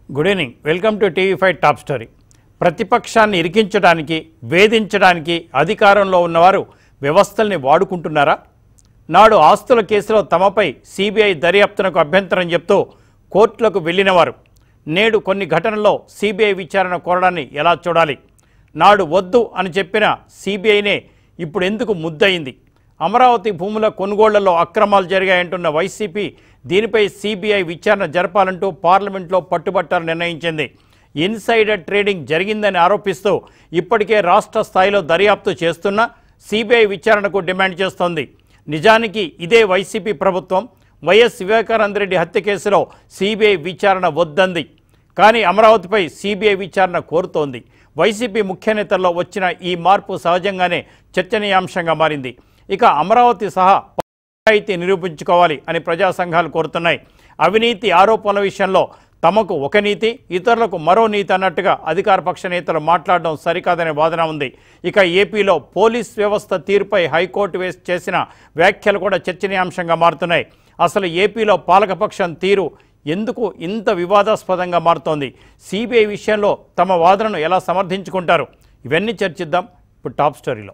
Good evening welcome to TV five top story ప్రతిపక్షాన్ని ఇరికించడానికి వేధించడానికి అధికారంలో ఉన్నవారు వ్యవస్థల్ని వాడుకుంటున్నారా నాడు ఆస్తుల కేసులో తమపై సిబిఐ దర్యాప్తునకు అభ్యంతరం చెప్తూ కోర్టులకు వెళ్ళినవారు నేడు కొన్ని ఘటనల్లో సిబిఐ విచారణ కోరడాన్ని ఎలా చూడాలి నాడు వద్దు అని చెప్పిన సిబిఐనే ఇప్పుడు ఎందుకు ముద్దయింది అమరావతి భూముల కొనుగోళ్లలో అక్రమాలు జరిగాయంటున్న వైసీపీ దీనిపై సిబిఐ విచారణ జరపాలంటూ పార్లమెంట్లో పట్టుబట్టాలని నిర్ణయించింది ఇన్సైడర్ ట్రేడింగ్ జరిగిందని ఆరోపిస్తూ ఇప్పటికే రాష్ట్ర స్థాయిలో దర్యాప్తు చేస్తున్న సిబిఐ విచారణకు డిమాండ్ చేస్తోంది నిజానికి ఇదే వైసీపీ ప్రభుత్వం వైఎస్ వివేకానంద రెడ్డి హత్య కేసులో సిబిఐ విచారణ వద్దంది కానీ అమరావతిపై సిబిఐ విచారణ కోరుతోంది వైసీపీ ముఖ్య నేతల్లో వచ్చిన ఈ మార్పు సహజంగానే చర్చనీయాంశంగా మారింది ఇక అమరావతి సహా పంచాయతీ నిరూపించుకోవాలి అని ప్రజా సంఘాలు కోరుతున్నాయి అవినీతి ఆరోపణల విషయంలో తమకు ఒక నీతి ఇతరులకు మరో నీతి అన్నట్టుగా అధికార పక్ష నేతలు మాట్లాడడం సరికాదనే వాదన ఉంది ఇక ఏపీలో పోలీస్ వ్యవస్థ తీరుపై హైకోర్టు వేసి చేసిన వ్యాఖ్యలు కూడా చర్చనీయాంశంగా మారుతున్నాయి అసలు ఏపీలో పాలకపక్షం తీరు ఎందుకు ఇంత వివాదాస్పదంగా మారుతోంది సిబిఐ విషయంలో తమ వాదనను ఎలా సమర్థించుకుంటారు ఇవన్నీ చర్చిద్దాం ఇప్పుడు టాప్ స్టోరీలో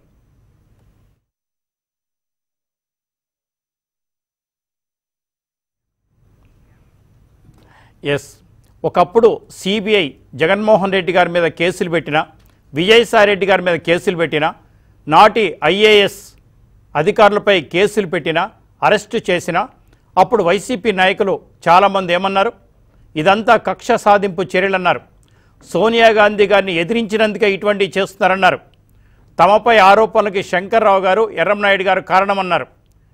ఎస్ ఒకప్పుడు సిబిఐ జగన్మోహన్ రెడ్డి గారి మీద కేసులు పెట్టిన విజయసాయి రెడ్డి గారి మీద కేసులు పెట్టిన నాటి ఐఏఎస్ అధికారులపై కేసులు పెట్టిన అరెస్టు చేసిన అప్పుడు వైసీపీ నాయకులు చాలామంది ఏమన్నారు ఇదంతా కక్ష సాధింపు చర్యలన్నారు సోనియా గాంధీ గారిని ఎదిరించినందుకే ఇటువంటివి చేస్తున్నారన్నారు తమపై ఆరోపణలకి శంకర్రావు గారు ఎర్రంనాయుడు గారు కారణమన్నారు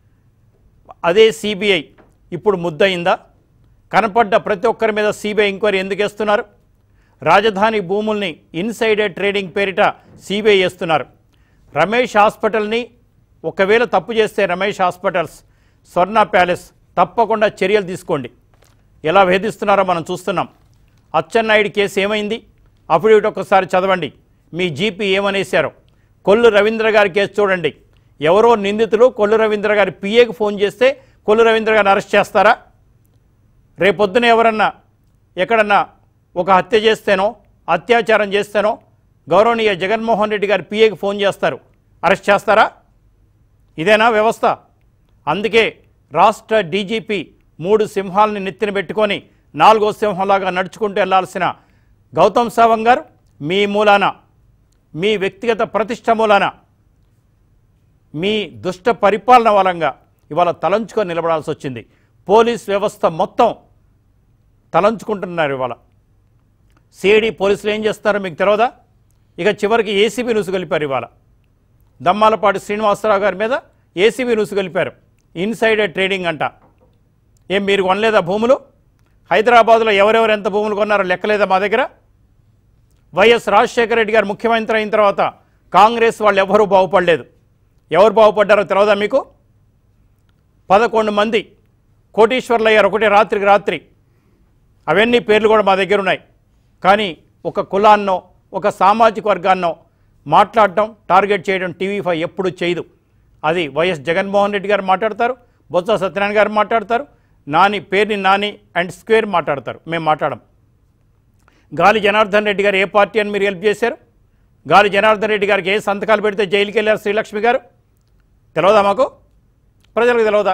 అదే సిబిఐ ఇప్పుడు ముద్దయిందా కనపడ్డ ప్రతి ఒక్కరి మీద సిబిఐ ఎంక్వైరీ ఎందుకు వేస్తున్నారు రాజధాని భూముల్ని ఇన్సైడర్ ట్రేడింగ్ పేరిట సిబిఐ వేస్తున్నారు రమేష్ హాస్పిటల్ని ఒకవేళ తప్పు చేస్తే రమేష్ హాస్పిటల్స్ స్వర్ణ ప్యాలెస్ తప్పకుండా చర్యలు తీసుకోండి ఎలా వేధిస్తున్నారో మనం చూస్తున్నాం అచ్చెన్నాయుడు కేసు ఏమైంది అఫిడవిట్ ఒక్కసారి చదవండి మీ జీపీ ఏమనేశారో కొల్లు రవీంద్ర గారి కేసు చూడండి ఎవరో నిందితులు కొల్లు రవీంద్ర గారి పిఏకి ఫోన్ చేస్తే కొల్లు రవీంద్ర గారిని అరెస్ట్ చేస్తారా రేపొద్దున ఎవరన్నా ఎక్కడన్నా ఒక హత్య చేస్తేనో అత్యాచారం చేస్తేనో గౌరవనీయ జగన్మోహన్ రెడ్డి గారి పిఏకి ఫోన్ చేస్తారు అరెస్ట్ చేస్తారా ఇదేనా వ్యవస్థ అందుకే రాష్ట్ర డీజీపీ మూడు సింహాలని నెత్తిన పెట్టుకొని నాలుగో సింహంలాగా నడుచుకుంటూ వెళ్లాల్సిన గౌతమ్ సావంగ్ గారు మీ మూలాన మీ వ్యక్తిగత ప్రతిష్ట మూలాన మీ దుష్ట పరిపాలన వలంగా ఇవాళ తలంచుకొని నిలబడాల్సి వచ్చింది పోలీస్ వ్యవస్థ మొత్తం తలంచుకుంటున్నారు ఇవాళ సిఐడి పోలీసులు ఏం చేస్తారో మీకు తెలియదా ఇక చివరికి ఏసీబీ న్యూస్ కలిపారు ఇవాళ దమ్మాలపాటి శ్రీనివాసరావు గారి మీద ఏసీబీ న్యూస్ కలిపారు ఇన్సైడర్ ట్రేడింగ్ అంట ఏం మీరు కొనలేదా భూములు హైదరాబాద్లో ఎవరెవరు ఎంత భూములు కొన్నారో లెక్కలేదా మా దగ్గర వైఎస్ రాజశేఖర రెడ్డి గారు ముఖ్యమంత్రి అయిన తర్వాత కాంగ్రెస్ వాళ్ళు ఎవరూ బాగుపడలేదు ఎవరు బాగుపడ్డారో తెలియదా మీకు పదకొండు మంది కోటీశ్వర్లు అయ్యారు ఒకటే రాత్రికి రాత్రి అవన్నీ పేర్లు కూడా మా దగ్గర ఉన్నాయి కానీ ఒక కులాన్నో ఒక సామాజిక వర్గాన్నో మాట్లాడటం టార్గెట్ చేయడం టీవీ ఫైవ్ ఎప్పుడు చేయదు అది వైఎస్ జగన్మోహన్ రెడ్డి గారు మాట్లాడతారు బొత్స సత్యనారాయణ గారు మాట్లాడతారు నాని పేరుని నాని అండ్ స్క్వేర్ మాట్లాడతారు మేము మాట్లాడం గాలి జనార్దన్ రెడ్డి గారు ఏ పార్టీ అని మీరు హెల్ప్ చేశారు గాలి జనార్దన్ రెడ్డి గారికి ఏ సంతకాలు పెడితే జైలుకి వెళ్ళారు శ్రీలక్ష్మి గారు తెలియదా మాకు ప్రజలకు తెలియదా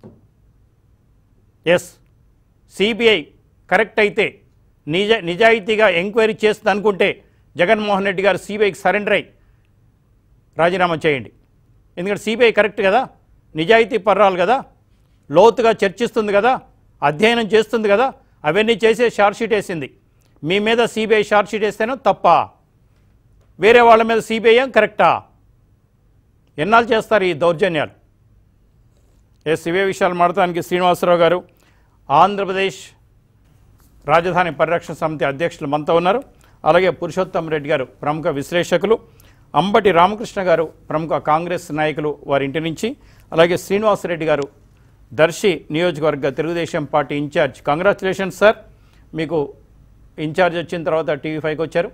ఎస్ సిబిఐ కరెక్ట్ అయితే నిజ నిజాయితీగా ఎంక్వైరీ చేస్తుంది అనుకుంటే జగన్మోహన్ రెడ్డి గారు సిబిఐకి సరెండర్ అయ్యి రాజీనామా చేయండి ఎందుకంటే సిబిఐ కరెక్ట్ కదా నిజాయితీ పర్రాలు కదా లోతుగా చర్చిస్తుంది కదా అధ్యయనం చేస్తుంది కదా అవన్నీ చేసే షార్ట్ షీట్ వేసింది మీ మీద సిబిఐ షార్ట్ షీట్ వేస్తేనో తప్ప వేరే వాళ్ళ మీద సిబిఐ ఏం కరెక్టా ఎన్నాళ్ళు చేస్తారు ఈ దౌర్జన్యాలు ఎస్ ఇవే విషయాలు మాడటానికి శ్రీనివాసరావు గారు ఆంధ్రప్రదేశ్ రాజధాని పరిరక్షణ సమితి అధ్యక్షులు మనతో ఉన్నారు అలాగే పురుషోత్తం రెడ్డి గారు ప్రముఖ విశ్లేషకులు అంబటి రామకృష్ణ గారు ప్రముఖ కాంగ్రెస్ నాయకులు వారి ఇంటి నుంచి అలాగే శ్రీనివాసరెడ్డి గారు దర్శి నియోజకవర్గ Telugudesam party incharge congratulations sir మీకు ఇన్ఛార్జ్ వచ్చిన తర్వాత టీవీ ఫైవ్కి వచ్చారు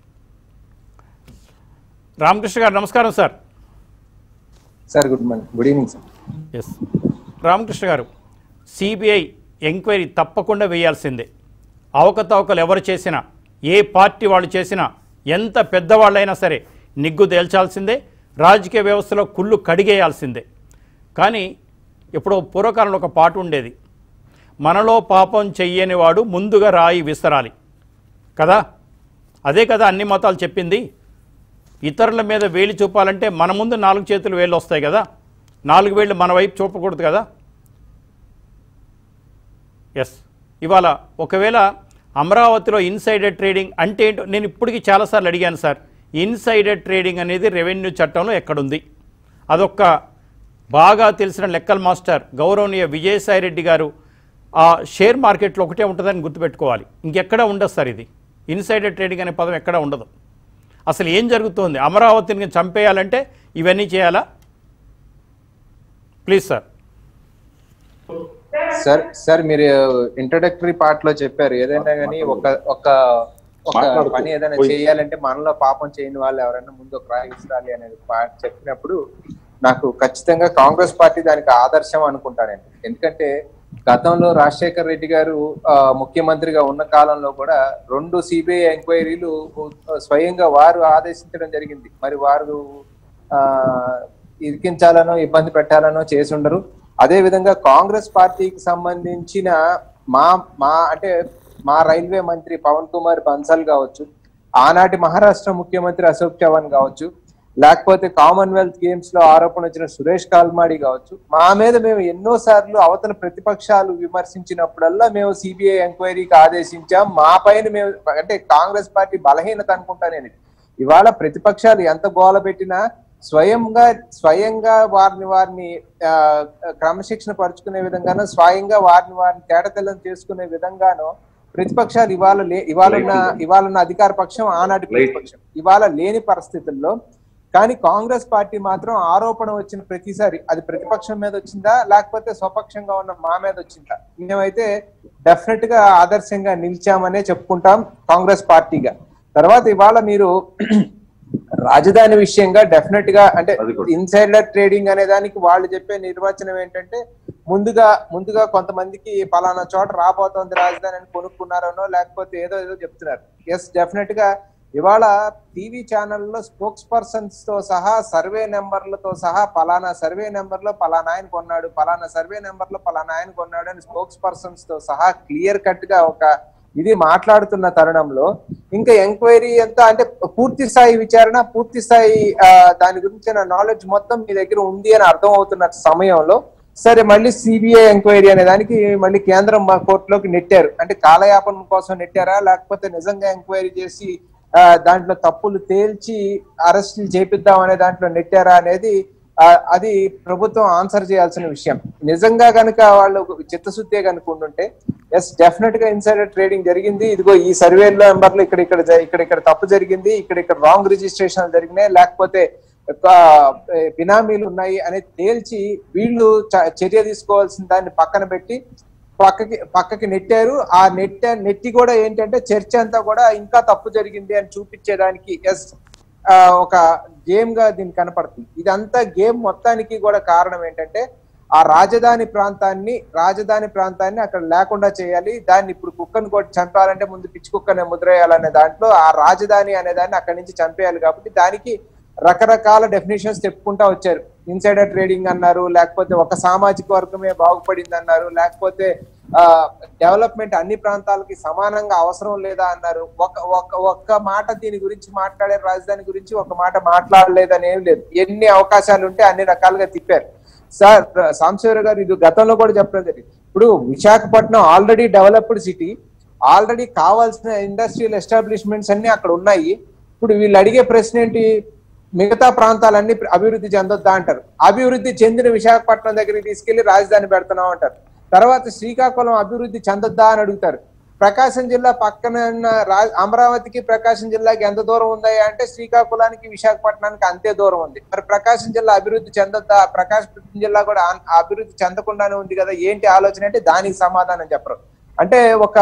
రామకృష్ణ గారు నమస్కారం sir sir good morning good evening sir yes Ramakrishna గారు సిబిఐ ఎంక్వైరీ తప్పకుండా వేయాల్సిందే అవకతవకలు ఎవరు చేసినా ఏ పార్టీ వాళ్ళు చేసినా ఎంత పెద్దవాళ్ళైనా సరే నిగ్గు తేల్చాల్సిందే రాజకీయ వ్యవస్థలో కుళ్ళు కడిగేయాల్సిందే కానీ ఎప్పుడో పూర్వకాలంలో ఒక పాట ఉండేది మనలో పాపం చెయ్యని వాడు ముందుగా రాయి విసరాలి కదా అదే కదా అన్ని మతాలు చెప్పింది ఇతరుల మీద వేలి చూపాలంటే మన ముందు నాలుగు చేతులు వేళ్ళు వస్తాయి కదా నాలుగు వేళ్ళు మన వైపు చూపకూడదు కదా ఎస్ ఇవాళ ఒకవేళ అమరావతిలో ఇన్సైడర్ ట్రేడింగ్ అంటే ఏంటో నేను ఇప్పటికీ చాలాసార్లు అడిగాను సార్ ఇన్సైడర్ ట్రేడింగ్ అనేది రెవెన్యూ చట్టంలో ఎక్కడుంది అదొక్క బాగా తెలిసిన లెక్కల మాస్టర్ గౌరవనీయ విజయసాయి రెడ్డి గారు ఆ షేర్ మార్కెట్లో ఒకటే ఉంటుందని గుర్తుపెట్టుకోవాలి ఇంకెక్కడా ఉండదు సార్ ఇది ఇన్సైడర్ ట్రేడింగ్ అనే పదం ఎక్కడా ఉండదు అసలు ఏం జరుగుతోంది అమరావతిని చంపేయాలంటే ఇవన్నీ చేయాలా ప్లీజ్ సార్ సార్ సార్ మీరు ఇంట్రొడక్టరీ పార్ట్ లో చెప్పారు ఏదైనా కానీ ఒక ఒక ఒక మాట్లాడుతూ పని ఏదైనా పోయి. చేయాలంటే మనలో పాపం చేయని వాళ్ళు ఎవరైనా ముందు ఒక రాయి విసరాలి అనేది పార్ట్ చెప్పినప్పుడు నాకు ఖచ్చితంగా కాంగ్రెస్ పార్టీ దానికి ఆదర్శం అనుకుంటానండి ఎందుకంటే గతంలో రాజశేఖర్ రెడ్డి గారు ఆ, ముఖ్యమంత్రిగా ఉన్న కాలంలో కూడా రెండు సిబిఐ ఎంక్వైరీలు స్వయంగా వారు ఆదేశించడం జరిగింది మరి వారు ఆ ఇరికించాలనో ఇబ్బంది పెట్టాలనో చేసి ఉండరు అదే విధంగా కాంగ్రెస్ పార్టీకి సంబంధించిన మా మా అంటే మా రైల్వే మంత్రి పవన్ కుమార్ బన్సల్ కావచ్చు ఆనాటి మహారాష్ట్ర ముఖ్యమంత్రి అశోక్ చవాన్ కావచ్చు లేకపోతే కామన్వెల్త్ గేమ్స్ లో ఆరోపణ వచ్చిన సురేష్ కాల్మాడి కావచ్చు మా మీద మేము ఎన్నో సార్లు అవతల ప్రతిపక్షాలు విమర్శించినప్పుడల్లా మేము సిబిఐ ఎంక్వైరీకి ఆదేశించాం మా పైన మేము అంటే కాంగ్రెస్ పార్టీ బలహీనత అనుకుంటా నేను ఇవాళ ప్రతిపక్షాలు ఎంత గోల పెట్టినా స్వయంగా స్వయంగా వారిని వారిని ఆ, క్రమశిక్షణ పరుచుకునే విధంగానో స్వయంగా వారిని వారిని తేటతెల్లం చేసుకునే విధంగానో ప్రతిపక్షాలు ఇవాళ లే ఇవాళ ఉన్న ఇవాళ ఉన్న అధికార పక్షం ఆనాటి ప్రతిపక్షం ఇవాళ లేని పరిస్థితుల్లో కానీ కాంగ్రెస్ పార్టీ మాత్రం ఆరోపణ వచ్చిన ప్రతిసారి అది ప్రతిపక్షం మీద వచ్చిందా లేకపోతే స్వపక్షంగా ఉన్న మా మీద వచ్చిందా మేమైతే డెఫినెట్ గా ఆదర్శంగా నిలిచామనే చెప్పుకుంటాం కాంగ్రెస్ పార్టీగా తర్వాత ఇవాళ మీరు రాజధాని విషయంగా డెఫినెట్ గా అంటే అది కూడా. ఇన్సైడర్ ట్రేడింగ్ అనే దానికి వాళ్ళు చెప్పే నిర్వచనం ఏంటంటే ముందుగా ముందుగా కొంతమందికి పలానా చోట రాబోతోంది రాజధాని అని కొనుక్కున్నారనో లేకపోతే ఏదో ఏదో చెప్తున్నారు ఎస్ డెఫినెట్ గా ఇవాళ టీవీ ఛానల్లో స్పోక్స్ పర్సన్స్ తో సహా సర్వే నెంబర్లతో సహా పలానా సర్వే నెంబర్ లో పలానా ఆయన కొన్నాడు పలానా సర్వే నెంబర్ లో పలానా ఆయన కొన్నాడు అని స్పోక్స్ పర్సన్స్ తో సహా క్లియర్ కట్ గా ఒక ఇది మాట్లాడుతున్న తరుణంలో ఇంకా ఎంక్వైరీ అంతా అంటే పూర్తి స్థాయి విచారణ పూర్తి స్థాయి ఆ, దాని గురించిన నాలెడ్జ్ మొత్తం మీ దగ్గర ఉంది అని అర్థం అవుతున్న సమయంలో సరే మళ్ళీ సిబిఐ ఎంక్వైరీ అనే దానికి మళ్ళీ కేంద్రం మా కోర్టులోకి నెట్టారు అంటే కాలయాపన కోసం నెట్టారా లేకపోతే నిజంగా ఎంక్వైరీ చేసి ఆ, దాంట్లో తప్పులు తేల్చి అరెస్టులు చేపిద్దాం అనే దాంట్లో నెట్టారా అనేది ఆ, అది ప్రభుత్వం ఆన్సర్ చేయాల్సిన విషయం నిజంగా కనుక వాళ్ళు చిత్తశుద్ధే కనుక ఉండుంటే ఎస్ డెఫినెట్ గా ఇన్సైడర్ ట్రేడింగ్ జరిగింది ఇదిగో ఈ సర్వే నెంబర్లు ఇక్కడ ఇక్కడ జ- ఇక్కడ ఇక్కడ తప్పు జరిగింది ఇక్కడ ఇక్కడ రాంగ్ రిజిస్ట్రేషన్ జరిగినాయి లేకపోతే ఒక, ఏ, బినామీలు ఉన్నాయి అనేది తేల్చి వీళ్ళు చ- చర్య తీసుకోవాల్సిన దాన్ని పక్కన పెట్టి పక్కకి పక్కకి నెట్టారు ఆ నెట్ నెట్టి కూడా ఏంటంటే చర్చ అంతా కూడా ఇంకా తప్పు జరిగింది అని చూపించేదానికి ఎస్ ఒక గేమ్ గా దీనికి కనపడుతుంది ఇదంతా గేమ్ మొత్తానికి కూడా కారణం ఏంటంటే ఆ రాజధాని ప్రాంతాన్ని రాజధాని ప్రాంతాన్ని అక్కడ లేకుండా చేయాలి దాన్ని ఇప్పుడు కుక్కను కొట్టి చంపాలంటే ముందు పిచ్చి కుక్కనే ముద్రేయాలనే దాంట్లో ఆ రాజధాని అనే దాన్ని అక్కడి నుంచి చంపేయాలి కాబట్టి దానికి రకరకాల డెఫినేషన్స్ చెప్పుకుంటా వచ్చారు ఇన్సైడర్ ట్రేడింగ్ అన్నారు లేకపోతే ఒక సామాజిక వర్గమే బాగుపడింది అన్నారు లేకపోతే ఆ డెవలప్మెంట్ అన్ని ప్రాంతాలకి సమానంగా అవసరం లేదా అన్నారు ఒక ఒక ఒక్క మాట దీని గురించి మాట్లాడే రాజధాని గురించి ఒక మాట మాట్లాడలేదని ఏం లేదు ఎన్ని అవకాశాలు ఉంటే అన్ని రకాలుగా తిప్పారు సార్ సాంబశివరావు గారు ఇది గతంలో కూడా చెప్పడం జరిగింది ఇప్పుడు Visakhapatnam already developed city already కావాల్సిన ఇండస్ట్రియల్ ఎస్టాబ్లిష్మెంట్స్ అన్ని అక్కడ ఉన్నాయి ఇప్పుడు వీళ్ళు అడిగే ప్రశ్న ఏంటి మిగతా ప్రాంతాలన్నీ అభివృద్ధి చెందొద్దా అంటారు అభివృద్ధి చెందిన విశాఖపట్నం దగ్గరికి తీసుకెళ్లి రాజధాని పెడుతున్నాం అంటారు తర్వాత శ్రీకాకుళం అభివృద్ధి చెందొద్దా అని అడుగుతారు ప్రకాశం జిల్లా పక్కన ఉన్న రా- అమరావతికి ప్రకాశం జిల్లాకి ఎంత దూరం ఉందా అంటే శ్రీకాకుళానికి విశాఖపట్నానికి అంతే దూరం ఉంది మరి ప్రకాశం జిల్లా అభివృద్ధి చెందొద్దా ప్రకాశం జిల్లా కూడా ఆ- అభివృద్ధి చెందకుండానే ఉంది కదా ఏంటి ఆలోచన అంటే దానికి సమాధానం చెప్పరు అంటే ఒక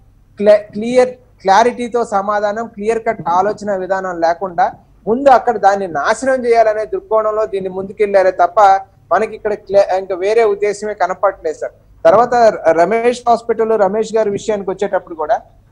క్లియర్ క్లారిటీతో సమాధానం క్లియర్ కట్ ఆలోచన విధానం లేకుండా ముందు అక్కడ దాన్ని నాశనం చేయాలనే దృక్కోణంలో దీన్ని ముందుకెళ్లారే తప్ప మనకి ఇక్కడ క్లే- ఇంకా వేరే ఉద్దేశమే కనపడట్లేదు సార్ తర్వాత రమేష్ హాస్పిటల్ రమేష్ గారి విషయానికి వచ్చేటప్పుడు కూడా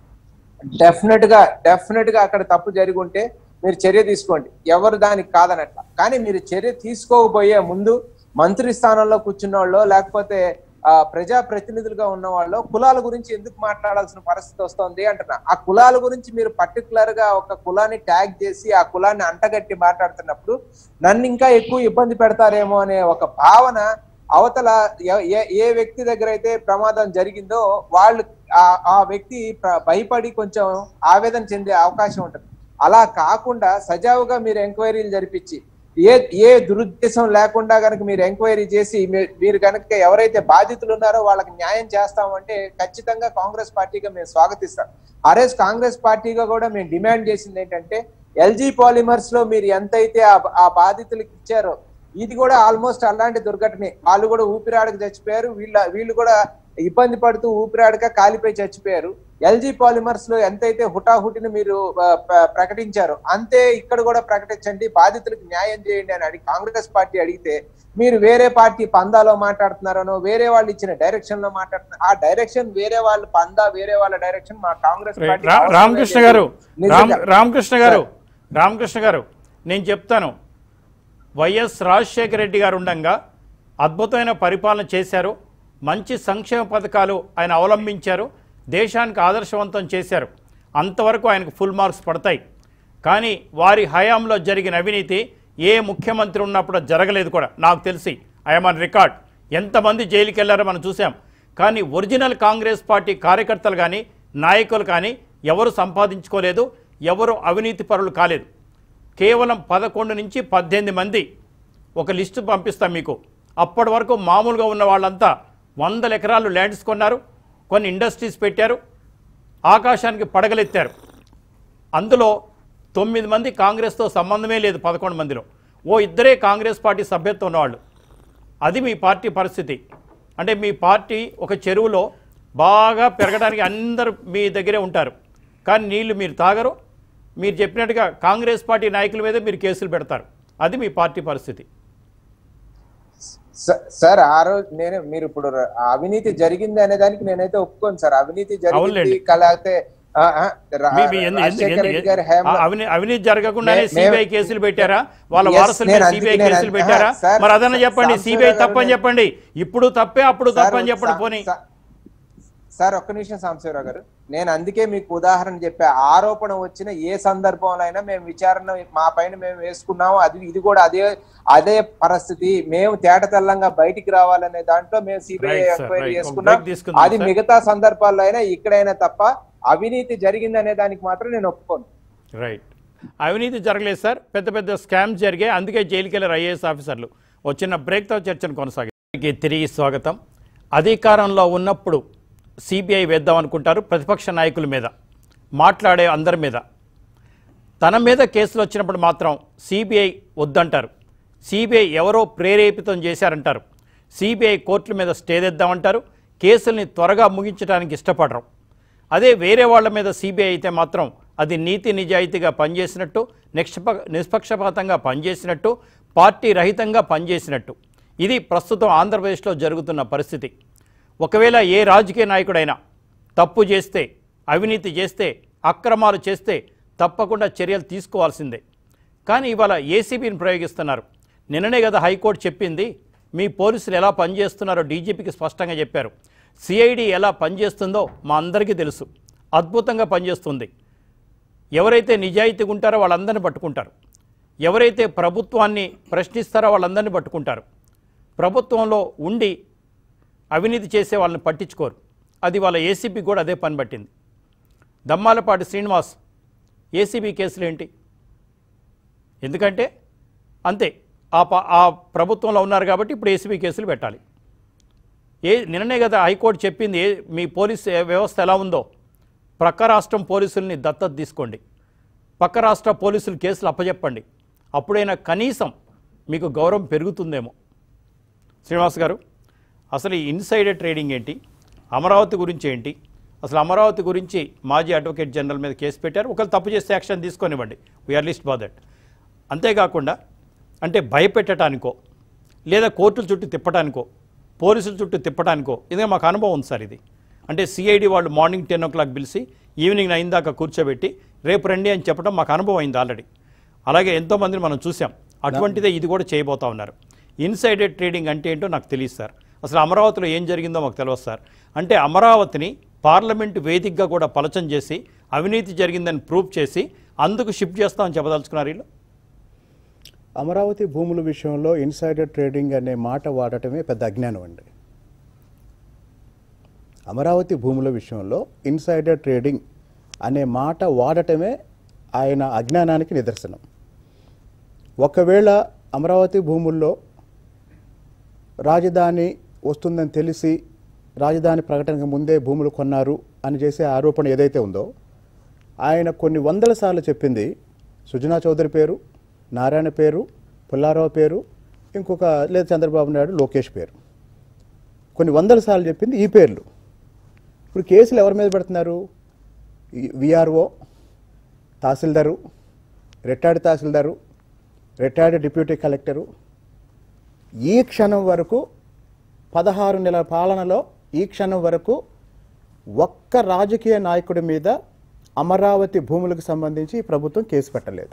డెఫినెట్ గా డెఫినెట్ గా అక్కడ తప్పు జరిగి ఉంటే మీరు చర్య తీసుకోండి ఎవరు దానికి కాదనట్ల కానీ మీరు చర్య తీసుకోకపోయే ముందు మంత్రి స్థానంలో కూర్చున్న వాళ్ళు లేకపోతే ఆ ప్రజా ప్రతినిధులుగా ఉన్న వాళ్ళు కులాల గురించి ఎందుకు మాట్లాడాల్సిన పరిస్థితి వస్తుంది అంటున్నా ఆ కులాల గురించి మీరు పర్టికులర్ గా ఒక కులాన్ని ట్యాగ్ చేసి ఆ కులాన్ని అంటగట్టి మాట్లాడుతున్నప్పుడు నన్ను ఇంకా ఎక్కువ ఇబ్బంది పెడతారేమో అనే ఒక భావన అవతల ఎ- ఏ- ఏ వ్యక్తి దగ్గర అయితే ప్రమాదం జరిగిందో వాళ్ళు ఆ ఆ వ్యక్తి ప్ర- భయపడి కొంచెం ఆవేదన చెందే అవకాశం ఉంటుంది అలా కాకుండా సజావుగా మీరు ఎంక్వైరీలు జరిపించి ఏ ఏ దురుద్దేశం లేకుండా కనుక మీరు ఎంక్వైరీ చేసి మీ- మీరు కనుక ఎవరైతే బాధితులు ఉన్నారో వాళ్ళకి న్యాయం చేస్తామంటే ఖచ్చితంగా కాంగ్రెస్ పార్టీగా మేము స్వాగతిస్తాం ఆర్ఎస్ కాంగ్రెస్ పార్టీగా కూడా మేము డిమాండ్ చేసింది ఏంటంటే ఎల్జీ పాలిమర్స్ లో మీరు ఎంతైతే ఆ- ఆ బాధితులకు ఇచ్చారో ఇది కూడా ఆల్మోస్ట్ అలాంటి దుర్ఘటనే వాళ్ళు కూడా ఊపిరాడక చచ్చిపోయారు వీళ్ళ వీళ్ళు కూడా ఇబ్బంది పడుతూ ఊపిరాడక కాలిపోయి చచ్చిపోయారు ఎల్జీ పాలిమర్స్ లో ఎంతైతే హుటాహుటిని మీరు ఆ, ప్ర- ప్రకటించారో అంతే ఇక్కడ కూడా ప్రకటించండి బాధితులకు న్యాయం చేయండి అని అడిగి కాంగ్రెస్ పార్టీ అడిగితే మీరు వేరే పార్టీ పందాలో మాట్లాడుతున్నారనో వేరే వాళ్ళు ఇచ్చిన డైరెక్షన్ లో మాట్లాడుతున్నారు ఆ డైరెక్షన్ వేరే వాళ్ళ పందా వేరే వాళ్ళ డైరెక్షన్ మా కాంగ్రెస్ రైట్. పార్టీ రా- అవసరం రామకృష్ణ లేదు. గారు రామ్ నిజంగా. రామకృష్ణ గారు రామకృష్ణ గారు నేను చెప్తాను వైఎస్ రాజశేఖర రెడ్డి గారు ఉండగా అద్భుతమైన పరిపాలన చేశారు మంచి సంక్షేమ పథకాలు ఆయన అవలంబించారు దేశానికి ఆదర్శవంతం చేశారు అంతవరకు ఆయనకు ఫుల్ మార్క్స్ పడతాయి కానీ వారి హయాంలో జరిగిన అవినీతి ఏ ముఖ్యమంత్రి ఉన్నప్పుడు జరగలేదు కూడా నాకు తెలిసి ఐఎమ్ ఆన్ రికార్డ్ ఎంతమంది జైలుకి వెళ్ళారో మనం చూసాం కానీ ఒరిజినల్ కాంగ్రెస్ పార్టీ కార్యకర్తలు కానీ నాయకులు కానీ ఎవరు సంపాదించుకోలేదు ఎవరు అవినీతి పరులు కాలేదు కేవలం పదకొండు నుంచి పద్దెనిమిది మంది ఒక లిస్టు పంపిస్తాం మీకు అప్పటి వరకు మామూలుగా ఉన్న వాళ్ళంతా వందల ఎకరాలు ల్యాండ్స్ కొన్నారు కొన్ని ఇండస్ట్రీస్ పెట్టారు ఆకాశానికి పడగలెత్తారు అందులో తొమ్మిది మంది కాంగ్రెస్తో సంబంధమే లేదు పదకొండు మందిలో ఓ ఇద్దరే కాంగ్రెస్ పార్టీ సభ్యత్వం ఉన్నవాళ్ళు అది మీ పార్టీ పరిస్థితి అంటే మీ పార్టీ ఒక చెరువులో బాగా పెరగడానికి అందరూ మీ దగ్గరే ఉంటారు కానీ నీళ్లు మీరు తాగరు మీరు చెప్పినట్టుగా కాంగ్రెస్ పార్టీ నాయకుల మీద మీరు కేసులు పెడతారు అది మీ పార్టీ పరిస్థితి స- సార్ ఆ రోజు నేను మీరు ఇప్పుడు ర- ఆ అవినీతి జరిగింది అనే దానికి నేనైతే ఒప్పుకోను సార్ అవినీతి జరిగింది అవునులేండి. లేకపోతే ఆ, ఆ, రా- మీ- మీ ఎందు- ఎందు- రాజశేఖర ఎందు- రెడ్డి గారి ఆ హయాంలో- అవినీ- అవినీతి జరగకుండానే మే- సిబిఐ మేము- కేసులు పెట్టారా వాళ్ళ Yes, వారసుల మీద నేను అందుకే సిబిఐ నేను కేసులు అన్- పెట్టారా ఆహా, సార్, మరి అదన్నా చెప్పండి సాంబశివరావు సిబిఐ గారు తప్పని నేను- చెప్పండి ఇప్పుడు తప్పే అప్పుడు సార్, తప్పని చెప్పండి సా- పోనీ సా- సార్ ఒక్క నిమిషం సాంబశివరావు గారు నేను అందుకే మీకు ఉదాహరణ చెప్పా ఆరోపణ వచ్చిన ఏ సందర్భంలో అయినా మేము విచారణ మా పైన మేము వేసుకున్నాము అది ఇది కూడా అదే అదే పరిస్థితి మేము తేటతెల్లంగా బయటికి రావాలనే దాంట్లో మేము CBI Right, sir, enquiry right. ఒక చేసుకున్నాం break తీసుకుందాం, అది sir. మిగతా సందర్భాల్లో అయినా ఇక్కడైనా తప్ప అవినీతి జరిగిందనే దానికి మాత్రం నేను ఒప్పుకోను రైట్ అవినీతి జరగలేదు సార్ పెద్ద పెద్ద స్కామ్స్ జరిగాయి అందుకే జైలుకి వెళ్ళారు ఐఏఎస్ ఆఫీసర్లు ఒక చిన్న బ్రేక్తో చర్చను కొనసాగి తిరిగి స్వాగతం అధికారంలో ఉన్నప్పుడు సిబిఐ వేద్దాం అనుకుంటారు ప్రతిపక్ష నాయకుల మీద మాట్లాడే అందరి మీద తన మీద కేసులు వచ్చినప్పుడు మాత్రం సిబిఐ వద్దంటారు సిబిఐ ఎవరో ప్రేరేపితం చేశారంటారు సిబిఐ కోర్టుల మీద స్టే తెద్దామంటారు కేసుల్ని త్వరగా ముగించడానికి ఇష్టపడరు అదే వేరే వాళ్ళ మీద సిబిఐ అయితే మాత్రం అది నీతి నిజాయితీగా పనిచేసినట్టు నిష్ప నిష్పక్షపాతంగా పనిచేసినట్టు పార్టీ రహితంగా పనిచేసినట్టు ఇది ప్రస్తుతం ఆంధ్రప్రదేశ్లో జరుగుతున్న పరిస్థితి ఒకవేళ ఏ రాజకీయ నాయకుడైనా తప్పు చేస్తే అవినీతి చేస్తే అక్రమాలు చేస్తే తప్పకుండా చర్యలు తీసుకోవాల్సిందే కానీ ఇవాళ ఏసీబీని ప్రయోగిస్తున్నారు నిన్ననే కదా హైకోర్టు చెప్పింది మీ పోలీసులు ఎలా పనిచేస్తున్నారో డీజీపీకి స్పష్టంగా చెప్పారు సిఐడి ఎలా పనిచేస్తుందో మా అందరికీ తెలుసు అద్భుతంగా పనిచేస్తుంది ఎవరైతే నిజాయితీగా ఉంటారో వాళ్ళందరినీ పట్టుకుంటారు ఎవరైతే ప్రభుత్వాన్ని ప్రశ్నిస్తారో వాళ్ళందరినీ పట్టుకుంటారు ప్రభుత్వంలో ఉండి అవినీతి చేసే వాళ్ళని పట్టించుకోరు అది వాళ్ళ ఏసీబీ కూడా అదే పని పట్టింది దమ్మాలపాటి శ్రీనివాస్ ఏసీబీ కేసులు ఏంటి ఎందుకంటే అంతే ఆ ప ఆ ప్రభుత్వంలో ఉన్నారు కాబట్టి ఇప్పుడు ఏసీబీ కేసులు పెట్టాలి ఏ నిన్ననే కదా హైకోర్టు చెప్పింది ఏ మీ పోలీస్ వ్యవస్థ ఎలా ఉందో ప్రక్క రాష్ట్రం పోలీసుల్ని దత్తత తీసుకోండి పక్క రాష్ట్ర పోలీసులు కేసులు అప్పచెప్పండి అప్పుడైనా కనీసం మీకు గౌరవం పెరుగుతుందేమో శ్రీనివాస్ గారు అసలు ఈ ఇన్సైడర్ ట్రేడింగ్ ఏంటి అమరావతి గురించి ఏంటి అసలు అమరావతి గురించి మాజీ అడ్వకేట్ జనరల్ మీద కేసు పెట్టారు ఒకవేళ తప్పు చేస్తే యాక్షన్ తీసుకొనివ్వండి వీఆర్ లిస్ట్ బాదట్ అంతేకాకుండా అంటే భయపెట్టడానికో లేదా కోర్టుల చుట్టూ తిప్పడానికో పోలీసుల చుట్టూ తిప్పడానికో ఇదే మాకు అనుభవం ఉంది సార్ ఇది అంటే సిఐడి వాళ్ళు మార్నింగ్ టెన్ ఓ క్లాక్ పిలిచి ఈవినింగ్ నైన్ దాకా కూర్చోబెట్టి రేపు రండి అని చెప్పడం మాకు అనుభవం అయింది ఆల్రెడీ అలాగే ఎంతోమందిని మనం చూసాం అటువంటిదే ఇది కూడా చేయబోతా ఉన్నారు ఇన్సైడెడ్ ట్రేడింగ్ అంటే ఏంటో నాకు తెలియదు సార్ అసలు అమరావతిలో ఏం జరిగిందో మాకు తెలియదు సార్ అంటే అమరావతిని పార్లమెంటు వేదికగా కూడా పలచం చేసి అవినీతి జరిగిందని ప్రూవ్ చేసి అందుకు షిఫ్ట్ చేస్తామని చెప్పదలుచుకున్నారు వీళ్ళు అమరావతి భూముల విషయంలో ఇన్సైడర్ ట్రేడింగ్ అనే మాట వాడటమే పెద్ద అజ్ఞానం అండి అమరావతి భూముల విషయంలో ఇన్సైడర్ ట్రేడింగ్ అనే మాట వాడటమే ఆయన అజ్ఞానానికి నిదర్శనం ఒకవేళ అమరావతి భూముల్లో రాజధాని వస్తుందని తెలిసి రాజధాని ప్రకటనకు ముందే భూములు కొన్నారు అని చేసే ఆరోపణ ఏదైతే ఉందో ఆయన కొన్ని వందల సార్లు చెప్పింది సుజనా చౌదరి పేరు నారాయణ పేరు పుల్లారావు పేరు ఇంకొక లేదా చంద్రబాబు నాయుడు లోకేష్ పేరు కొన్ని వందల సార్లు చెప్పింది ఈ పేర్లు ఇప్పుడు కేసులు ఎవరి మీద పెడుతున్నారు VRO tahsildar retired tahsildar retired deputy collector ఈ క్షణం వరకు పదహారు నెలల పాలనలో ఈ క్షణం వరకు ఒక్క రాజకీయ నాయకుడి మీద అమరావతి భూములకు సంబంధించి ఈ ప్రభుత్వం కేసు పెట్టలేదు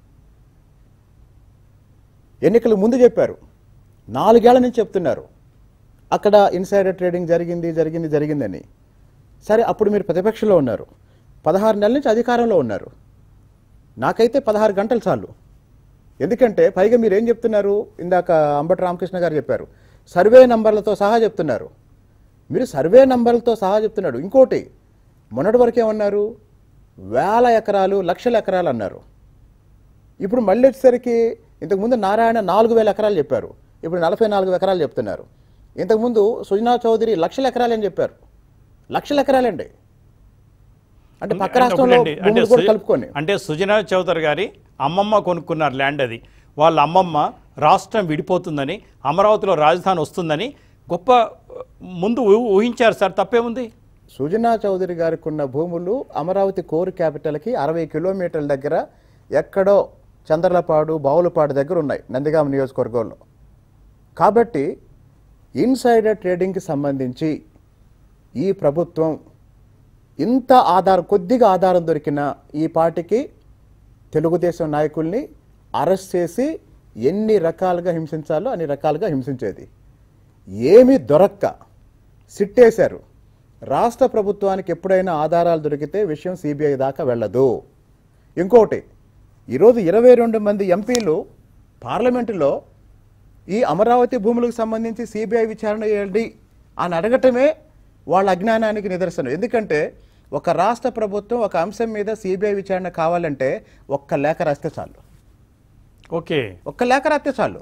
ఎన్నికల ముందు చెప్పారు నాలుగేళ్ల నుంచి చెప్తున్నారు అక్కడ ఇన్సైడర్ ట్రేడింగ్ జరిగింది జరిగింది జరిగిందని సరే అప్పుడు మీరు ప్రతిపక్షంలో ఉన్నారు పదహారు నెలల నుంచి అధికారంలో ఉన్నారు నాకైతే పదహారు గంటలు చాలు ఎందుకంటే పైగా మీరు ఏం చెప్తున్నారు ఇందాక అంబటి రామకృష్ణ గారు చెప్పారు సర్వే నంబర్లతో సహా చెప్తున్నారు మీరు సర్వే నంబర్లతో సహా చెప్తున్నాడు ఇంకోటి మొన్నటి వరకు ఏమన్నారు వేల ఎకరాలు లక్షల ఎకరాలు అన్నారు ఇప్పుడు మళ్ళీ వచ్చేసరికి ఇంతకుముందు నారాయణ నాలుగు వేల ఎకరాలు చెప్పారు ఇప్పుడు నలభై నాలుగు ఎకరాలు చెప్తున్నారు ఇంతకుముందు సుజనా చౌదరి లక్షల ఎకరాలని చెప్పారు లక్షల ఎకరాలండి అంటే పక్క రాష్ట్రంలో ఒకటండి, అంటే భూములు కూడా సు- కలుపుకొని అంటే సుజనా చౌదరి గారి అమ్మమ్మ కొనుక్కున్నారు ల్యాండ్ అది వాళ్ళ అమ్మమ్మ రాష్ట్రం విడిపోతుందని అమరావతిలో రాజధాని వస్తుందని గొప్ప ఆ, ముందు ఊ- ఊహించారు సార్ తప్పేముంది సుజనా చౌదరి గారికి ఉన్న భూములు అమరావతి కోర్ క్యాపిటల్కి అరవై కిలోమీటర్ల దగ్గర ఎక్కడో చంద్రలపాడు బావులపాడు దగ్గర ఉన్నాయి నందిగామ నియోజకవర్గంలో కాబట్టి ఇన్సైడర్ ట్రేడింగ్కి సంబంధించి ఈ ప్రభుత్వం ఇంత ఆధారం కొద్దిగా ఆధారం దొరికిన ఈ పార్టీకి తెలుగుదేశం నాయకుల్ని అరెస్ట్ చేసి ఎన్ని రకాలుగా హింసించాలో అన్ని రకాలుగా హింసించేది ఏమీ దొరక్క సిట్టేశారు రాష్ట్ర ప్రభుత్వానికి ఎప్పుడైనా ఆధారాలు దొరికితే విషయం సిబిఐ దాకా వెళ్ళదు ఇంకోటి ఈరోజు ఇరవై రెండు మంది ఎంపీలు పార్లమెంటులో ఈ అమరావతి భూములకు సంబంధించి సిబిఐ విచారణ చేయండి అని అడగటమే వాళ్ళ అజ్ఞానానికి నిదర్శనం ఎందుకంటే ఒక రాష్ట్ర ప్రభుత్వం ఒక అంశం మీద సిబిఐ విచారణ కావాలంటే ఒక్క లేఖ రాస్తే చాలు ఓకే ఒక్క లేఖ రాస్తే చాలు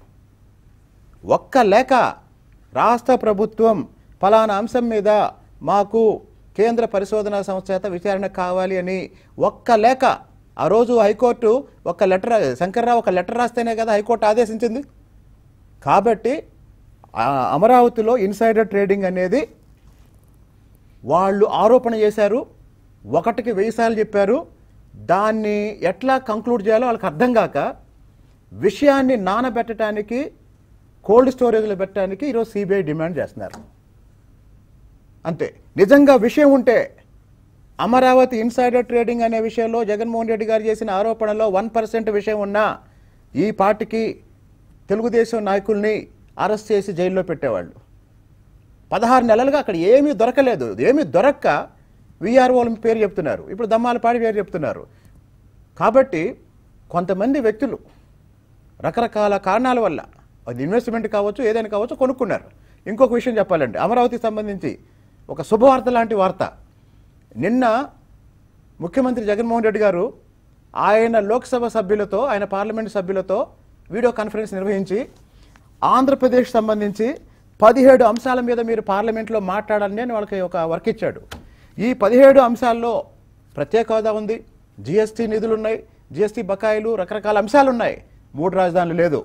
ఒక్క లేఖ రాష్ట్ర ప్రభుత్వం ఫలానా అంశం మీద మాకు కేంద్ర పరిశోధనా సంస్థ చేత విచారణ కావాలి అని ఒక్క లేఖ ఆ రోజు హైకోర్టు ఒక లెటర్ శంకర్రావు ఒక లెటర్ రాస్తేనే కదా హైకోర్టు ఆదేశించింది కాబట్టి ఆ అమరావతిలో ఇన్సైడర్ ట్రేడింగ్ అనేది వాళ్ళు ఆరోపణ చేశారు ఒకటికి వెయ్యి సార్లు చెప్పారు దాన్ని ఎట్లా కంక్లూడ్ చేయాలో వాళ్ళకి అర్థం కాక విషయాన్ని నానబెట్టడానికి కోల్డ్ స్టోరేజ్లో పెట్టడానికి ఈరోజు సిబిఐ డిమాండ్ చేస్తున్నారు అంతే నిజంగా విషయం ఉంటే అమరావతి ఇన్సైడర్ ట్రేడింగ్ అనే విషయంలో జగన్మోహన్ రెడ్డి గారు చేసిన ఆరోపణలో వన్ పర్సెంట్ విషయం ఉన్నా ఈ పార్టీకి తెలుగుదేశం నాయకుల్ని అరెస్ట్ చేసి జైల్లో పెట్టేవాళ్ళు పదహారు నెలలుగా అక్కడ ఏమీ దొరకలేదు ఏమీ దొరక్క విఆర్ఓల పేరు చెప్తున్నారు ఇప్పుడు దమ్మాలపాడి పేరు చెప్తున్నారు కాబట్టి కొంతమంది వ్యక్తులు రకరకాల కారణాల వల్ల అది ఇన్వెస్ట్మెంట్ కావచ్చు ఏదైనా కావచ్చు కొనుక్కున్నారు ఇంకొక విషయం చెప్పాలండి అమరావతికి సంబంధించి ఒక శుభవార్త లాంటి వార్త నిన్న ముఖ్యమంత్రి జగన్మోహన్ రెడ్డి గారు ఆయన లోక్సభ సభ్యులతో ఆయన పార్లమెంట్ సభ్యులతో వీడియో కాన్ఫరెన్స్ నిర్వహించి ఆంధ్రప్రదేశ్ సంబంధించి పదిహేడు అంశాల మీద మీరు పార్లమెంట్లో మాట్లాడాలని అని వాళ్ళకి ఒక వర్క్ ఇచ్చాడు ఈ పదిహేడు అంశాల్లో ప్రత్యేక హోదా ఉంది జిఎస్టీ నిధులు ఉన్నాయి జిఎస్టీ బకాయిలు రకరకాల అంశాలు ఉన్నాయి మూడు రాజధానులు లేదు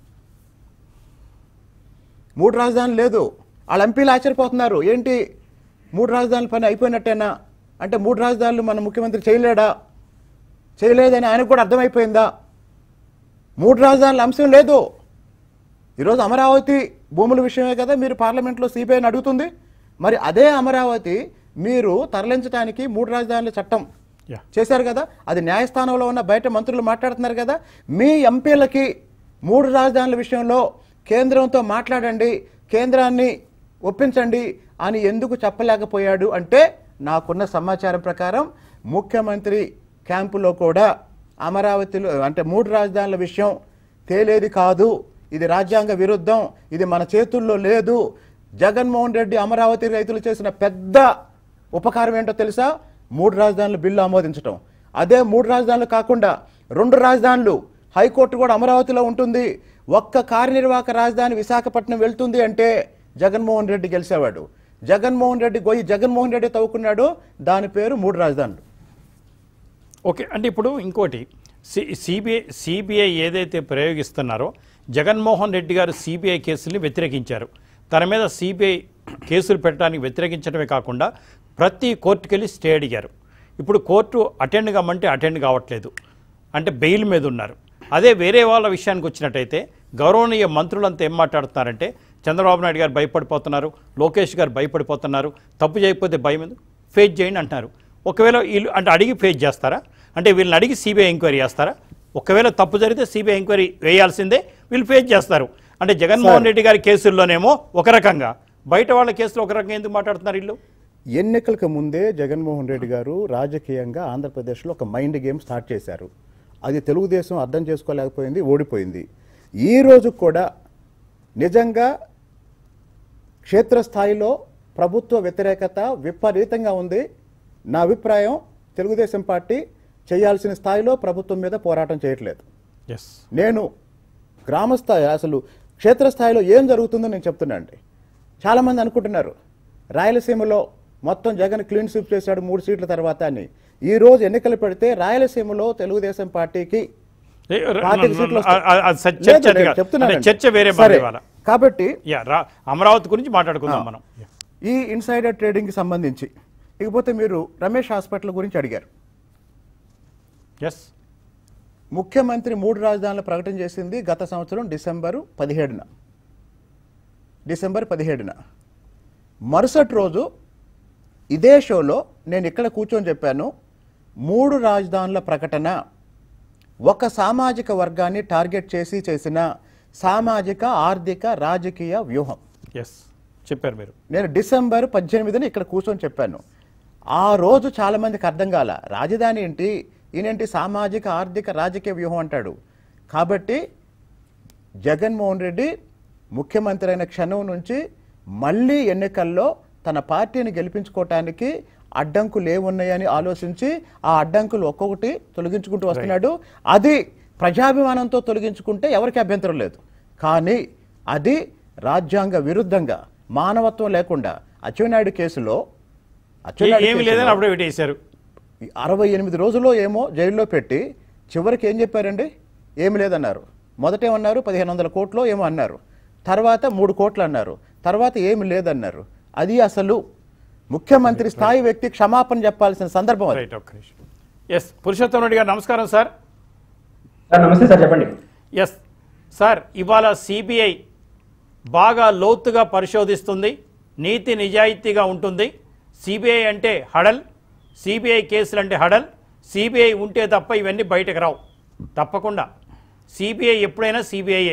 మూడు రాజధానులు లేదు వాళ్ళ ఎంపీలు ఆశ్చర్యపోతున్నారు ఏంటి మూడు రాజధానుల పని అయిపోయినట్టేనా అంటే మూడు రాజధానులు మన ముఖ్యమంత్రి చేయలేడా చేయలేదని ఆయనకు కూడా అర్థమైపోయిందా మూడు రాజధానుల అంశం లేదు ఈరోజు అమరావతి భూముల విషయమే కదా మీరు పార్లమెంట్లో సిబిఐని అడుగుతుంది మరి అదే అమరావతి మీరు తరలించడానికి మూడు రాజధానుల చట్టం యా చేశారు కదా అది న్యాయస్థానంలో ఉన్న బయట మంత్రులు మాట్లాడుతున్నారు కదా మీ ఎంపీలకి మూడు రాజధానుల విషయంలో కేంద్రంతో మాట్లాడండి కేంద్రాన్ని ఒప్పించండి అని ఎందుకు చెప్పలేకపోయాడు అంటే నాకున్న సమాచారం ప్రకారం ముఖ్యమంత్రి క్యాంపులో కూడా అమరావతిలో అంటే మూడు రాజధానుల విషయం తేలేది కాదు ఇది రాజ్యాంగ విరుద్ధం ఇది మన చేతుల్లో లేదు జగన్మోహన్ రెడ్డి అమరావతి రైతులు చేసిన పెద్ద ఉపకారం ఏంటో తెలుసా మూడు రాజధానుల బిల్లు ఆమోదించడం అదే మూడు రాజధానులు కాకుండా రెండు రాజధానులు హైకోర్టు కూడా అమరావతిలో ఉంటుంది ఒక్క కార్యనిర్వాహక రాజధాని విశాఖపట్నం వెళ్తుంది అంటే జగన్మోహన్ రెడ్డి గెలిచేవాడు జగన్మోహన్ రెడ్డి గొయ్యి జగన్మోహన్ రెడ్డి తవ్వుకున్నాడు దాని పేరు మూడు రాజధానులు ఓకే అంటే ఇప్పుడు ఇంకోటి సి సిబిఐ సిబిఐ ఏదైతే ప్రయోగిస్తున్నారో జగన్మోహన్ రెడ్డి గారు సిబిఐ కేసుల్ని వ్యతిరేకించారు తన మీద సిబిఐ కేసులు పెట్టడానికి వ్యతిరేకించడమే కాకుండా ప్రతి కోర్టుకి వెళ్ళి స్టే అడిగారు ఇప్పుడు కోర్టు అటెండ్ కమ్మంటే అటెండ్ కావట్లేదు అంటే బెయిల్ మీద ఉన్నారు అదే వేరే వాళ్ళ విషయానికి వచ్చినట్టయితే గౌరవనీయ మంత్రులంతా ఏం మాట్లాడుతున్నారంటే చంద్రబాబు నాయుడు గారు భయపడిపోతున్నారు లోకేష్ గారు భయపడిపోతున్నారు తప్పు చేయకపోతే భయం ఎందుకు ఫేస్ చేయండి అంటున్నారు ఒకవేళ వీళ్ళు అంటే అడిగి ఫేస్ చేస్తారా అంటే వీళ్ళని అడిగి సిబిఐ ఎంక్వైరీ చేస్తారా ఒకవేళ తప్పు జరిగితే సిబిఐ ఎంక్వైరీ వేయాల్సిందే వీళ్ళు ఫేస్ చేస్తారు అంటే జగన్మోహన్ రెడ్డి గారి కేసుల్లోనేమో ఒక రకంగా బయట వాళ్ళ కేసులో ఒక రకంగా ఎందుకు మాట్లాడుతున్నారు వీళ్ళు ఎన్నికలకు ముందే జగన్మోహన్ రెడ్డి గారు రాజకీయంగా ఆంధ్రప్రదేశ్లో ఒక మైండ్ గేమ్ స్టార్ట్ చేశారు అది తెలుగుదేశం అర్థం చేసుకోలేకపోయింది ఓడిపోయింది ఈ రోజు కూడా నిజంగా క్షేత్రస్థాయిలో ప్రభుత్వ వ్యతిరేకత విపరీతంగా ఉంది నా అభిప్రాయం తెలుగుదేశం పార్టీ చేయాల్సిన స్థాయిలో ప్రభుత్వం మీద పోరాటం చేయట్లేదు ఎస్ నేను గ్రామస్థాయి అసలు క్షేత్రస్థాయిలో ఏం జరుగుతుందో నేను చెప్తున్నా అండి చాలామంది అనుకుంటున్నారు రాయలసీమలో మొత్తం జగన్ క్లీన్ స్వీప్ చేశాడు మూడు సీట్ల తర్వాత అని ఈ రోజు ఎన్నికలు పెడితే రాయలసీమలో తెలుగుదేశం పార్టీకి ఏ, ర- పాతిక న- సీట్లు న- వస్తాయి. ఆ- ఆ చర్చ లేదు, అది నేను కాదు. చెప్తున్నానండి. అంటే చర్చ వేరే సరే, మరి ఇవాళ కాబట్టి యా రా అమరావతి గురించి మాట్లాడుకుందాం మనం ఈ ఇన్సైడర్ ట్రేడింగ్కి సంబంధించి ఇకపోతే మీరు రమేష్ హాస్పిటల్ గురించి అడిగారు ఎస్ ముఖ్యమంత్రి మూడు రాజధానుల ప్రకటన చేసింది గత సంవత్సరం డిసెంబరు పదిహేడున డిసెంబర్ పదిహేడున మరుసటి రోజు ఇదే షోలో నేను ఇక్కడ కూర్చొని చెప్పాను మూడు రాజధానుల ప్రకటన ఒక సామాజిక వర్గాన్ని టార్గెట్ చేసి చేసిన సామాజిక ఆర్థిక రాజకీయ వ్యూహం ఎస్ చెప్పారు మీరు నేను డిసెంబర్ పద్దెనిమిదిని ఇక్కడ కూర్చొని చెప్పాను ఆ రోజు చాలా మందికి అర్థం కాల రాజధాని ఏంటి ఈయనేంటి సామాజిక ఆర్థిక రాజకీయ వ్యూహం అంటాడు కాబట్టి జగన్మోహన్ రెడ్డి ముఖ్యమంత్రి అయిన క్షణం నుంచి మళ్ళీ ఎన్నికల్లో తన పార్టీని గెలిపించుకోవటానికి అడ్డంకులు ఏమున్నాయని ఆలోచించి ఆ అడ్డంకులు ఒక్కొక్కటి తొలగించుకుంటూ వస్తున్నాడు అది ప్రజాభిమానంతో తొలగించుకుంటే ఎవరికి అభ్యంతరం లేదు కానీ అది రాజ్యాంగ విరుద్ధంగా మానవత్వం లేకుండా అచ్చెన్నాయుడు కేసులో అచ్చెన్నాయుడు ఏమి కేసులో లేదని అప్పుడే పెట్టేశారు అరవై ఎనిమిది రోజుల్లో ఏమో జైల్లో పెట్టి చివరికి ఏం చెప్పారండి ఏమి లేదన్నారు మొదట ఏమన్నారు పదిహేను వందల కోట్లు ఏమో అన్నారు తర్వాత మూడు కోట్లు అన్నారు తర్వాత ఏమి లేదన్నారు అది అసలు ముఖ్యమంత్రి స్థాయి వ్యక్తి క్షమాపణ చెప్పాల్సిన సందర్భం అది రైట్ ఒక్క నిమిషం ఎస్ పురుషోత్తం రెడ్డి గారు నమస్కారం సార్ సార్ నమస్తే సార్ చెప్పండి ఎస్ సార్ ఇవాళ సిబిఐ బాగా లోతుగా పరిశోధిస్తుంది నీతి నిజాయితీగా ఉంటుంది సిబిఐ అంటే హడల్ సిబిఐ కేసులు అంటే హడల్ సిబిఐ ఉంటే తప్ప ఇవన్నీ బయటకు రావు తప్పకుండా సిబిఐ ఎప్పుడైనా సిబిఐయే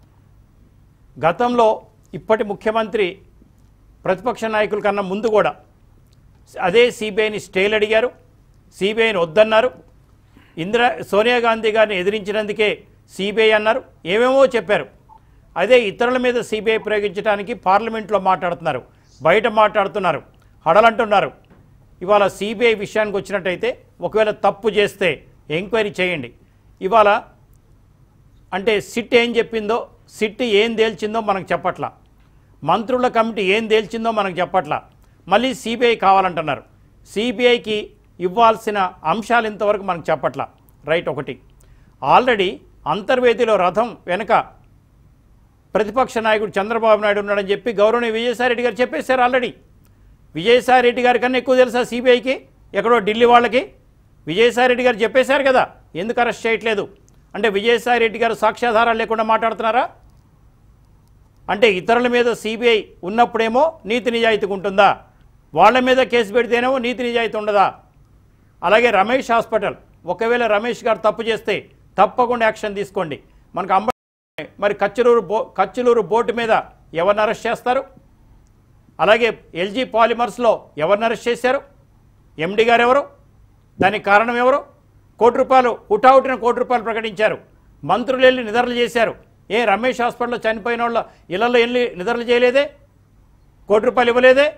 గతంలో ఇప్పటి ముఖ్యమంత్రి ప్రతిపక్ష నాయకుల కన్నా ముందు కూడా అదే సిబిఐని స్టేలు అడిగారు సిబిఐని వద్దన్నారు ఇందిరా సోనియా గాంధీ గారిని ఎదిరించినందుకే సిబిఐ అన్నారు ఏమేమో చెప్పారు అదే ఇతరుల మీద సిబిఐ ప్రయోగించడానికి పార్లమెంట్లో మాట్లాడుతున్నారు బయట మాట్లాడుతున్నారు హడలంటున్నారు ఇవాళ సిబిఐ విషయానికి వచ్చినట్టయితే ఒకవేళ తప్పు చేస్తే ఎంక్వైరీ చేయండి ఇవాళ అంటే సిట్ ఏం చెప్పిందో సిట్ ఏం తేల్చిందో మనకు చెప్పట్లా మంత్రుల కమిటీ ఏం తేల్చిందో మనకు చెప్పట్లా మళ్ళీ సిబిఐ కావాలంటున్నారు సిబిఐకి ఇవ్వాల్సిన అంశాలు ఇంతవరకు మనకు చెప్పట్లా రైట్ ఒకటి ఆల్రెడీ అంతర్వేదిలో రథం వెనక ప్రతిపక్ష నాయకుడు చంద్రబాబు నాయుడు ఉన్నాడని చెప్పి గౌరవనీయ విజయసాయిరెడ్డి గారు చెప్పేశారు ఆల్రెడీ విజయసాయిరెడ్డి గారి కన్నా ఎక్కువ తెలుసా సిబిఐకి ఎక్కడో ఢిల్లీ వాళ్ళకి విజయసాయిరెడ్డి గారు చెప్పేశారు కదా ఎందుకు అరెస్ట్ చేయట్లేదు అంటే విజయసాయిరెడ్డి గారు సాక్ష్యాధారాలు లేకుండా మాట్లాడుతున్నారా అంటే ఇతరుల మీద సిబిఐ ఉన్నప్పుడేమో నీతి నిజాయితీగా ఉంటుందా వాళ్ళ మీద కేసు పెడితేనేమో నీతి నిజాయితీ ఉండదా అలాగే రమేష్ హాస్పిటల్ ఒకవేళ రమేష్ గారు తప్పు చేస్తే తప్పకుండా యాక్షన్ తీసుకోండి మనకు అంబ మరి కచ్చలూరు బో కచ్చలూరు బోర్డు మీద ఎవరిని అరెస్ట్ చేస్తారు అలాగే ఎల్జీ పాలిమర్స్లో ఎవరిని అరెస్ట్ చేశారు ఎండి గారు ఎవరు దానికి కారణం ఎవరు కోటి రూపాయలు హుటాహుటిన కోటి రూపాయలు ప్రకటించారు మంత్రులు వెళ్ళి నిద్రలు చేశారు ఏ రమేష్ హాస్పిటల్లో చనిపోయిన వాళ్ళ ఇళ్లలో వెళ్ళి నిద్రలు చేయలేదే కోటి రూపాయలు ఇవ్వలేదే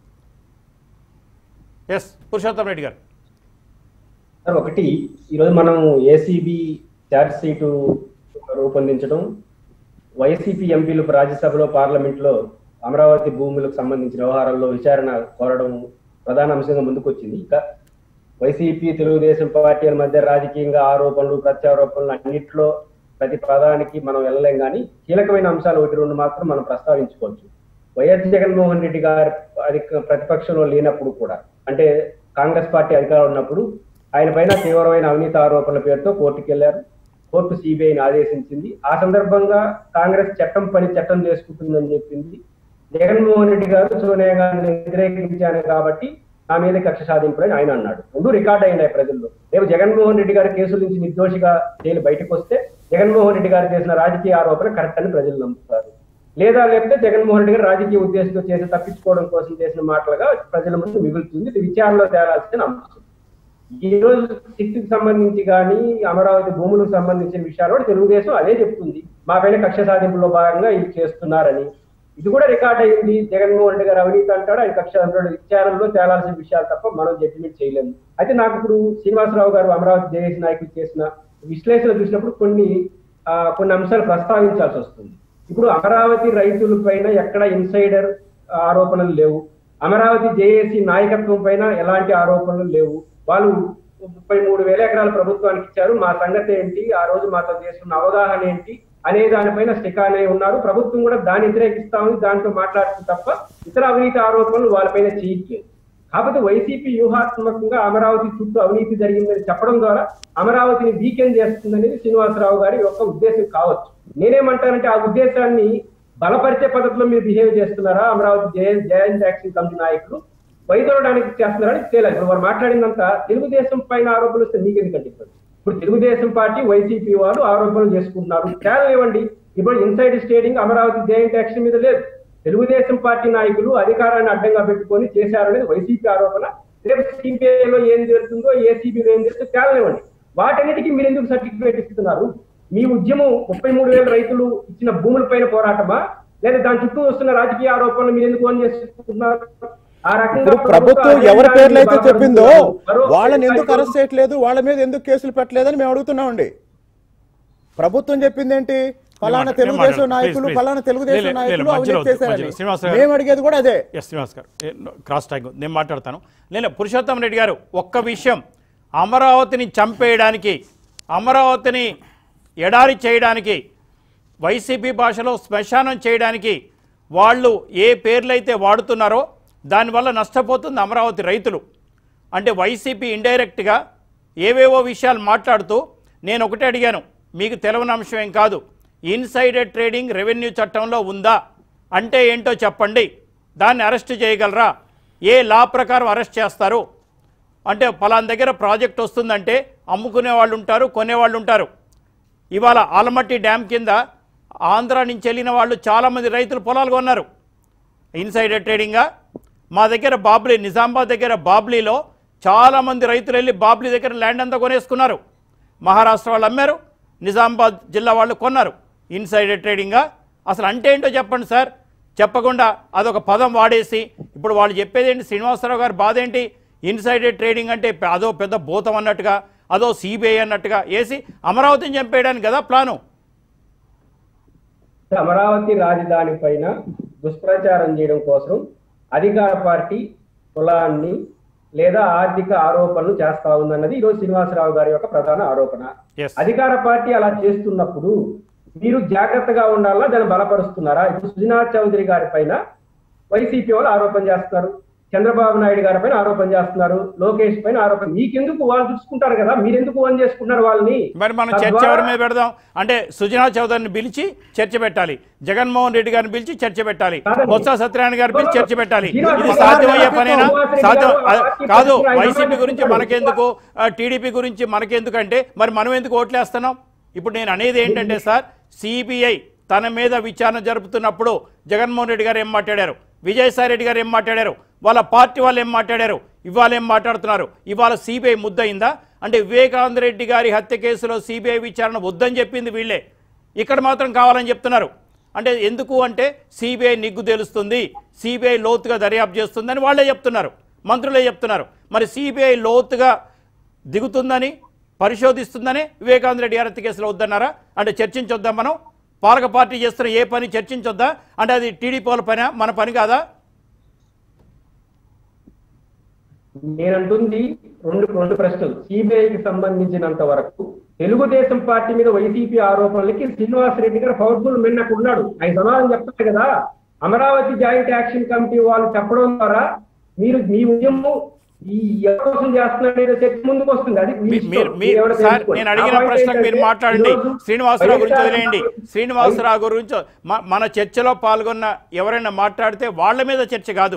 ఎస్ పురుషోత్తం రెడ్డి గారు సార్ ఒకటి ఈరోజు మనం ఏసీబీ ఛార్జ్ షీటు రూపొందించడం వైసీపీ ఎంపీలు రాజ్యసభలో పార్లమెంట్లో అమరావతి భూములకు సంబంధించిన వ్యవహారాల్లో విచారణ కోరడం ప్రధాన అంశంగా ముందుకొచ్చింది ఇక వైసీపీ తెలుగుదేశం పార్టీల మధ్య రాజకీయంగా ఆరోపణలు ప్రత్యారోపణలు అన్నింటిలో ప్రతి పదానికి మనం వెళ్ళలేం కానీ కీలకమైన అంశాలు ఒకటి రెండు మాత్రం మనం ప్రస్తావించుకోవచ్చు వైఎస్ జగన్మోహన్ రెడ్డి గారు అధిక ప్రతిపక్షంలో లేనప్పుడు కూడా అంటే కాంగ్రెస్ పార్టీ అధికారంలో ఉన్నప్పుడు ఆయన పైన తీవ్రమైన అవినీతి ఆరోపణల పేరుతో కోర్టుకు వెళ్లారు కోర్టు సిబిఐని ఆదేశించింది ఆ సందర్భంగా కాంగ్రెస్ చట్టం పని చట్టం చేసుకుంటుందని చెప్పింది జగన్మోహన్ రెడ్డి గారు సోనియా గాంధీని వ్యతిరేకించాను కాబట్టి నా మీద కక్ష సాధింపులని ఆయన అన్నాడు రెండు రికార్డ్ అయినాయి ప్రజల్లో రేపు జగన్మోహన్ రెడ్డి గారి కేసుల నుంచి నిర్దోషిగా తేలి బయటకు వస్తే జగన్మోహన్ రెడ్డి గారు చేసిన రాజకీయ ఆరోపణ కరెక్ట్ అని ప్రజలు నమ్ముతారు లేదా లేకపోతే జగన్మోహన్ రెడ్డి గారు రాజకీయ ఉద్దేశంతో చేసి తప్పించుకోవడం కోసం చేసిన మాటలుగా ప్రజల ముందు మిగులుతుంది ఇది విచారణలో తేలాల్సిన అంశం ఈ రోజు సిట్టుకు సంబంధించి కానీ అమరావతి భూములకు సంబంధించిన విషయాలు కూడా తెలుగుదేశం అదే చెప్తుంది మా పైన కక్ష సాధింపులో భాగంగా ఇది చేస్తున్నారని ఇది కూడా రికార్డ్ అయింది జగన్మోహన్ రెడ్డి గారు అవినీతి అంటాడు ఆయన కక్ష అంటాడు విచారణలో తేలాల్సిన విషయాలు తప్ప మనం జడ్జిమెంట్ చేయలేము అయితే నాకు ఇప్పుడు శ్రీనివాసరావు గారు అమరావతి జేఏసీ నాయకులు చేసిన విశ్లేషణ చూసినప్పుడు కొన్ని ఆ, కొన్ని అంశాలు ప్రస్తావించాల్సి వస్తుంది ఇప్పుడు అమరావతి రైతుల పైన ఎక్కడ ఇన్సైడర్ ఆరోపణలు లేవు అమరావతి జేఏసీ నాయకత్వం పైన ఎలాంటి ఆరోపణలు లేవు వాళ్ళు ముప్పై మూడు వేల ఎకరాలు ప్రభుత్వానికి ఇచ్చారు మా సంగతి ఏంటి ఆ రోజు మాతో చేస్తున్న అవగాహన ఏంటి అనే దానిపైన స్టికానే ఉన్నారు ప్రభుత్వం కూడా దాన్ని వ్యతిరేకిస్తామని దాంతో మాట్లాడుతుంది తప్ప ఇతర అవినీతి ఆరోపణలు వాళ్ళపైన చేయట్లేదు కాకపోతే వైసీపీ వ్యూహాత్మకంగా అమరావతి చుట్టూ అవినీతి జరిగిందని చెప్పడం ద్వారా అమరావతిని వీకెండ్ చేస్తుందనేది శ్రీనివాసరావు గారి యొక్క ఉద్దేశం కావచ్చు నేనేమంటానంటే ఆ ఉద్దేశాన్ని బలపరిచే పద్ధతిలో మీరు బిహేవ్ చేస్తున్నారా అమరావతి జయ జయంత్ యాక్షన్ కమిటీ నాయకులు వైదొలడానికి చేస్తున్నారని తేలేదు ఇప్పుడు వారు మాట్లాడినంత తెలుగుదేశం పైన ఆరోపణలు వస్తే మీకు ఎందుకంటే ఇబ్బంది? ఇప్పుడు తెలుగుదేశం పార్టీ వైసీపీ వాళ్ళు ఆరోపణలు చేసుకుంటున్నారు చాలా ఇవ్వండి ఇప్పుడు insider trading Amaravati joint action మీద లేదు తెలుగుదేశం పార్టీ నాయకులు అధికారాన్ని అడ్డంగా పెట్టుకొని చేశారనేది వైసీపీ ఆరోపణ రేపు సిబిఐలో ఏం జరుగుతుందో ఏసీబీలో ఏం జరుగుతుందో తేలనివ్వండి వాటన్నిటికీ మీరు ఎందుకు సర్టిఫికేట్ ఇస్తున్నారు మీ ఉద్యమం ముప్పై మూడు వేల రైతులు ఇచ్చిన భూముల పైన పోరాటమా లేదా దాని చుట్టూ వస్తున్న రాజకీయ ఆరోపణలు మీరు ఎందుకు ఆన్ చేసుకుంటున్నారు ఆ రకంగా ఇప్పుడు ప్రభుత్వం అదే ఎవరి పేర్లు అయితే దాన్ని చెప్పిందో మరో- వాళ్ళని ఎందుకు అరెస్ట్ చేయట్లేదు వాళ్ళ మీద ఎందుకు కేసులు పెట్టలేదని మేము అడుగుతున్నామండి ప్రభుత్వం చెప్పింది ఏంటి ఫలానా నేను తెలుగుదేశం మాట్లాడను. నాయకులు Please, ఫలానా please. తెలుగుదేశం లే, లే, నాయకులు మధ్యలో అవినీతి వద్దు, చేశారని మధ్యలో. శ్రీనివాసరావు మేము అడిగేది కూడా అదే ఎస్ శ్రీనివాస్ గారు ఏ, నో, క్రాస్ టాక్ నేను మాట్లాడతాను నేను పురుషోత్తం రెడ్డి గారు ఒక్క విషయం అమరావతిని చంపేయడానికి అమరావతిని ఎడారి చేయడానికి వైసీపీ భాషలో శ్మశానం చేయడానికి వాళ్ళు ఏ పేర్లైతే వాడుతున్నారో దానివల్ల నష్టపోతుంది అమరావతి రైతులు అంటే వైసీపీ ఇండైరెక్ట్గా ఏవేవో విషయాలు మాట్లాడుతూ నేను ఒకటే అడిగాను మీకు తెలవని అంశం ఏం కాదు ఇన్సైడర్ ట్రేడింగ్ రెవెన్యూ చట్టంలో ఉందా అంటే ఏంటో చెప్పండి దాన్ని అరెస్ట్ చేయగలరా ఏ లా ప్రకారం అరెస్ట్ చేస్తారు అంటే పలానా దగ్గర ప్రాజెక్ట్ వస్తుందంటే అమ్ముకునే వాళ్ళు ఉంటారు కొనేవాళ్ళు ఉంటారు ఇవాళ ఆలమట్టి డ్యామ్ కింద ఆంధ్ర నుంచి వెళ్ళిన వాళ్ళు చాలామంది రైతులు పొలాలు కొన్నారు ఇన్సైడర్ ట్రేడింగా మా దగ్గర బాబ్లీ నిజామాబాద్ దగ్గర బాబ్లీలో చాలామంది రైతులు వెళ్ళి బాబ్లీ దగ్గర ల్యాండ్ అంతా కొనేసుకున్నారు మహారాష్ట్ర వాళ్ళు అమ్మారు నిజామాబాద్ జిల్లా వాళ్ళు కొన్నారు ఇన్సైడర్ ట్రేడింగా అసలు అంటే ఏంటో చెప్పండి సార్ చెప్పకుండా అదొక పదం వాడేసి ఇప్పుడు వాళ్ళు చెప్పేది ఏంటి శ్రీనివాసరావు గారు బాధ ఏంటి ఇన్సైడర్ ట్రేడింగ్ అంటే పె- అదో పెద్ద భూతం అన్నట్టుగా అదో సిబిఐ అన్నట్టుగా వేసి అమరావతిని చంపేయడానికి కదా ప్లాను అమరావతి రాజధాని పైన దుష్ప్రచారం చేయడం కోసం అధికార పార్టీ కులాన్ని లేదా ఆర్థిక ఆరోపణలు చేస్తా ఉందన్నది ఈరోజు శ్రీనివాసరావు గారి యొక్క ప్రధాన ఆరోపణ Yes. అధికార పార్టీ అలా చేస్తున్నప్పుడు మీరు జాగ్రత్తగా ఉండాలా దాన్ని బలపరుస్తున్నారా ఇప్పుడు సుజనా చౌదరి గారి పైన వైసీపీ వాళ్ళు ఆరోపణ చేస్తున్నారు చంద్రబాబు నాయుడు గారి పైన ఆరోపణ చేస్తున్నారు లోకేష్ పైన ఆరోపణ మీకెందుకు వాళ్ళు చూసుకుంటారు కదా మీరు ఎందుకు ఓన్ చేసుకుంటున్నారు వాళ్ళని మరి మనం చర్చ తద్వారా- ఎవరి మీద పెడదాం అంటే సుజనా చౌదరిని పిలిచి చర్చ పెట్టాలి జగన్మోహన్ రెడ్డి గారిని పిలిచి చర్చ పెట్టాలి కాదండి. బొత్స సత్యనారాయణ గారిని పిలిచి చర్చ పెట్టాలి శ్రీనివాస్ ఇది రెడ్డి సాధ్యమయ్యే గారు పనేనా శ్రీనివాస్ రెడ్డి సాధ్యం గారు అ- పార్టీ కాదు పరిస్థితులు ఆయన వైసీపీ గురించి మాట్లాడుతున్నారు. మనకెందుకు టీడీపీ గురించి మనకెందుకంటే మరి మనం ఎందుకు ఓట్లేస్తున్నాం ఇప్పుడు నేను అనేది ఏంటంటే సార్ సిబిఐ తన మీద విచారణ జరుపుతున్నప్పుడు జగన్మోహన్ రెడ్డి గారు ఏం మాట్లాడారు విజయసాయి రెడ్డి గారు ఏం మాట్లాడారు వాళ్ళ పార్టీ వాళ్ళు ఏం మాట్లాడారు ఇవాళ ఏం మాట్లాడుతున్నారు ఇవాళ సిబిఐ ముద్దయిందా అంటే వివేకానంద రెడ్డి గారి హత్య కేసులో సిబిఐ విచారణ వద్దని చెప్పింది వీళ్ళే ఇక్కడ మాత్రం కావాలని చెప్తున్నారు అంటే ఎందుకు అంటే సిబిఐ నిగ్గు తెలుస్తుంది సిబిఐ లోతుగా దర్యాప్తు చేస్తుందని వాళ్ళే చెప్తున్నారు మంత్రులే చెప్తున్నారు మరి సిబిఐ లోతుగా దిగుతుందని పరిశోధిస్తుందని వివేకానంద రెడ్డి గారి హత్య కేసులో వద్దన్నారా అంటే చర్చించొద్దాం మనం పాలక పార్టీ చేస్తున్న ఏ పని చర్చించొద్దా అంటే అది టీడీపీ వాళ్ళ పని మన పని కాదా నేనంటుంది రెండు రెండు ప్రశ్నలు సిబిఐకి సంబంధించినంత వరకు తెలుగుదేశం పార్టీ మీద వైసీపీ ఆరోపణలకి శ్రీనివాసరెడ్డి గారు పవర్ఫుల్ మెన్ అక్కడ ఉన్నాడు ఆయన సమాధానం చెప్తారు కదా అమరావతి జాయింట్ యాక్షన్ కమిటీ వాళ్ళు చెప్పడం ద్వారా మీరు మీ ఉద్యమం ఈ ఎవరి కోసం చేస్తున్నారనేది చర్చ ముందుకు వస్తుంది అది మీ మీ- ఇష్టం. మీరు మీరు ఎవరో మీరు సార్ తెలుసుకోండి. నేను ఆ అడిగిన point ప్రశ్నకు మీరు ఏంటంటే మాట్లాడండి ఈరోజు శ్రీనివాసరావు గురించి వైఎస్ఆర్ వదిలేయండి శ్రీనివాసరావు గురించి మ- మన చర్చలో పాల్గొన్న ఎవరైనా మాట్లాడితే వాళ్ళ మీద చర్చ కాదు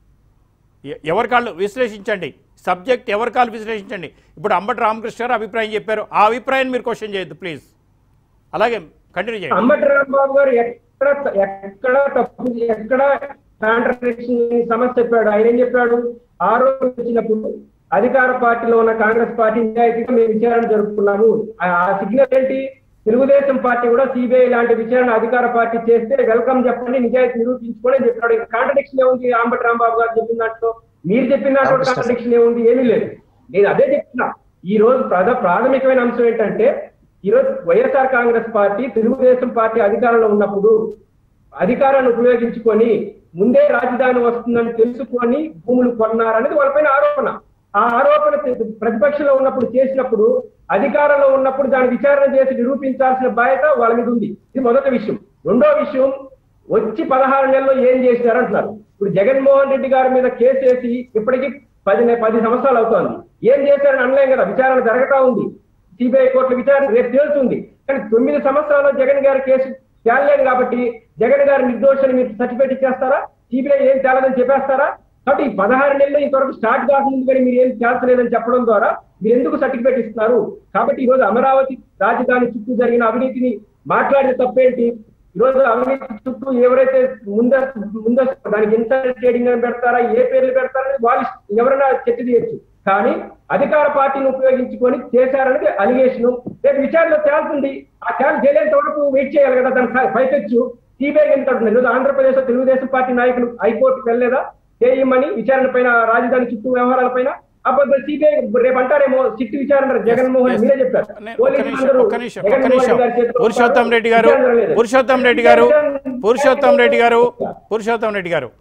ఎ- ఎవరి కాళ్ళు విశ్లేషించండి సబ్జెక్ట్ ఎవరి కాళ్ళు విశ్లేషించండి ఇప్పుడు అంబటి రామకృష్ణ గారు అభిప్రాయం చెప్పారు ఆ అభిప్రాయాన్ని మీరు క్వశ్చన్ చేయొద్దు ప్లీజ్ అలాగే కంటిన్యూ చేయండి అంబటి రాంబాబు గారు ఎక్కడ ఎక్కడ తప్పు ఎక్కడ కాంట్రడిక్షన్ సమస్య చెప్పాడు ఆయన ఏం చెప్పాడు ఆ రోజు వచ్చినప్పుడు అధికార పార్టీలో ఉన్న కాంగ్రెస్ పార్టీ నిజాయితీగా మేము విచారణ జరుపుకున్నాము ఆ- ఆ సిగ్నల్ ఏంటి తెలుగుదేశం పార్టీ కూడా సిబిఐ లాంటి విచారణ అధికార పార్టీ చేస్తే వెల్కమ్ చెప్పండి నిజాయితీ నిరూపించుకొని అని చెప్పాడు కాంట్రడిక్షన్ ఏముంది అంబటి రాంబాబు గారు చెప్పిన దాంట్లో మీరు చెప్పిన దాంట్లో రామకృష్ణ సార్. కాంట్రడిక్షన్ ఏముంది ఏమీ లేదు నేను అదే చెప్తున్నా ఈ రోజు ప్రధ ప్రాథమికమైన అంశం ఏంటంటే ఈ రోజు YSR Congress party Telugudesam party అధికారంలో ఉన్నప్పుడు అధికారాన్ని ఉపయోగించుకొని ముందే రాజధాని వస్తుందని తెలుసుకొని భూములు కొన్నారనేది వాళ్ళపైన ఆరోపణ ఆ ఆరోపణ తె- ప్రతిపక్షంలో ఉన్నప్పుడు చేసినప్పుడు అధికారంలో ఉన్నప్పుడు దాని విచారణ చేసి నిరూపించాల్సిన బాధ్యత వాళ్ళ మీద ఉంది ఇది మొదటి విషయం రెండో విషయం వచ్చి పదహారు నెలల్లో ఏం చేశారు అంటున్నారు ఇప్పుడు జగన్మోహన్ రెడ్డి గారి మీద కేసు వేసి ఇప్పటికీ పది నె- పది సంవత్సరాలు అవుతోంది ఏం చేశారని అనలేం కదా విచారణ జరగతా ఉంది సిబిఐ కోర్టుల విచారణ రేపు తేలుతుంది కానీ తొమ్మిది సంవత్సరాల్లో జగన్ గారి కేసు తేలలేదు కాబట్టి జగన్ గారి నిర్దోషాన్ని మీరు సర్టిఫికేట్ ఇచ్చేస్తారా సిబిఐ ఏం తేలదని చెప్పేస్తారా కాబట్టి ఈ పదహారు నెలలు ఇంతవరకు స్టార్ట్ కాకముందు కానీ మీరు ఏం తేల్చలేదని చెప్పడం ద్వారా మీరు ఎందుకు సర్టిఫికేట్ ఇస్తున్నారు కాబట్టి ఈ రోజు అమరావతి రాజధాని చుట్టూ జరిగిన అవినీతిని మాట్లాడిన తప్పేంటి ఈ రోజు అవినీతి చుట్టూ ఎవరైతే ముందస్తు ముందస్తు దానికి ఇన్సైడ్ ట్రేడింగ్ అని పెడతారా ఏ పేర్లు పెడతారని వాళ్ళు ఇష్ట- ఎవరైనా చర్చ చేయొచ్చు కానీ అధికార పార్టీని ఉపయోగించుకొని చేశారనేది అలిగేషన్ రేపు విచారణలో తేలుతుంది ఆ తేలు తేలేంత వరకు వెయిట్ చేయాలి కదా దాని పైపెచ్చు సిబిఐ ఎంత ఉంటుంది ఈరోజు ఆంధ్రప్రదేశ్ లో తెలుగుదేశం పార్టీ నాయకులు హైకోర్టుకు వెళ్ళలేదా చేయమని విచారణ పైన రాజధాని చుట్టూ వ్యవహారాల పైన అప్పుడు సిబిఐ రేపు అంటారేమో సిట్టు విచారణ జగన్మోహన్ Yes. మీరే చెప్పారు నే- ఒక్క పోలీసులు నిమిషం అందరూ ఒక్క నిమిషం ఒక్క జగన్మోహన్ నిమిషం రెడ్డి గారి చేతిలో పురుషోత్తం రెడ్డి గారు విచారణ లేదు. పురుషోత్తం రెడ్డి గారు విచారణ- పురుషోత్తం రెడ్డి గారు పురుషోత్తం రెడ్డి గారు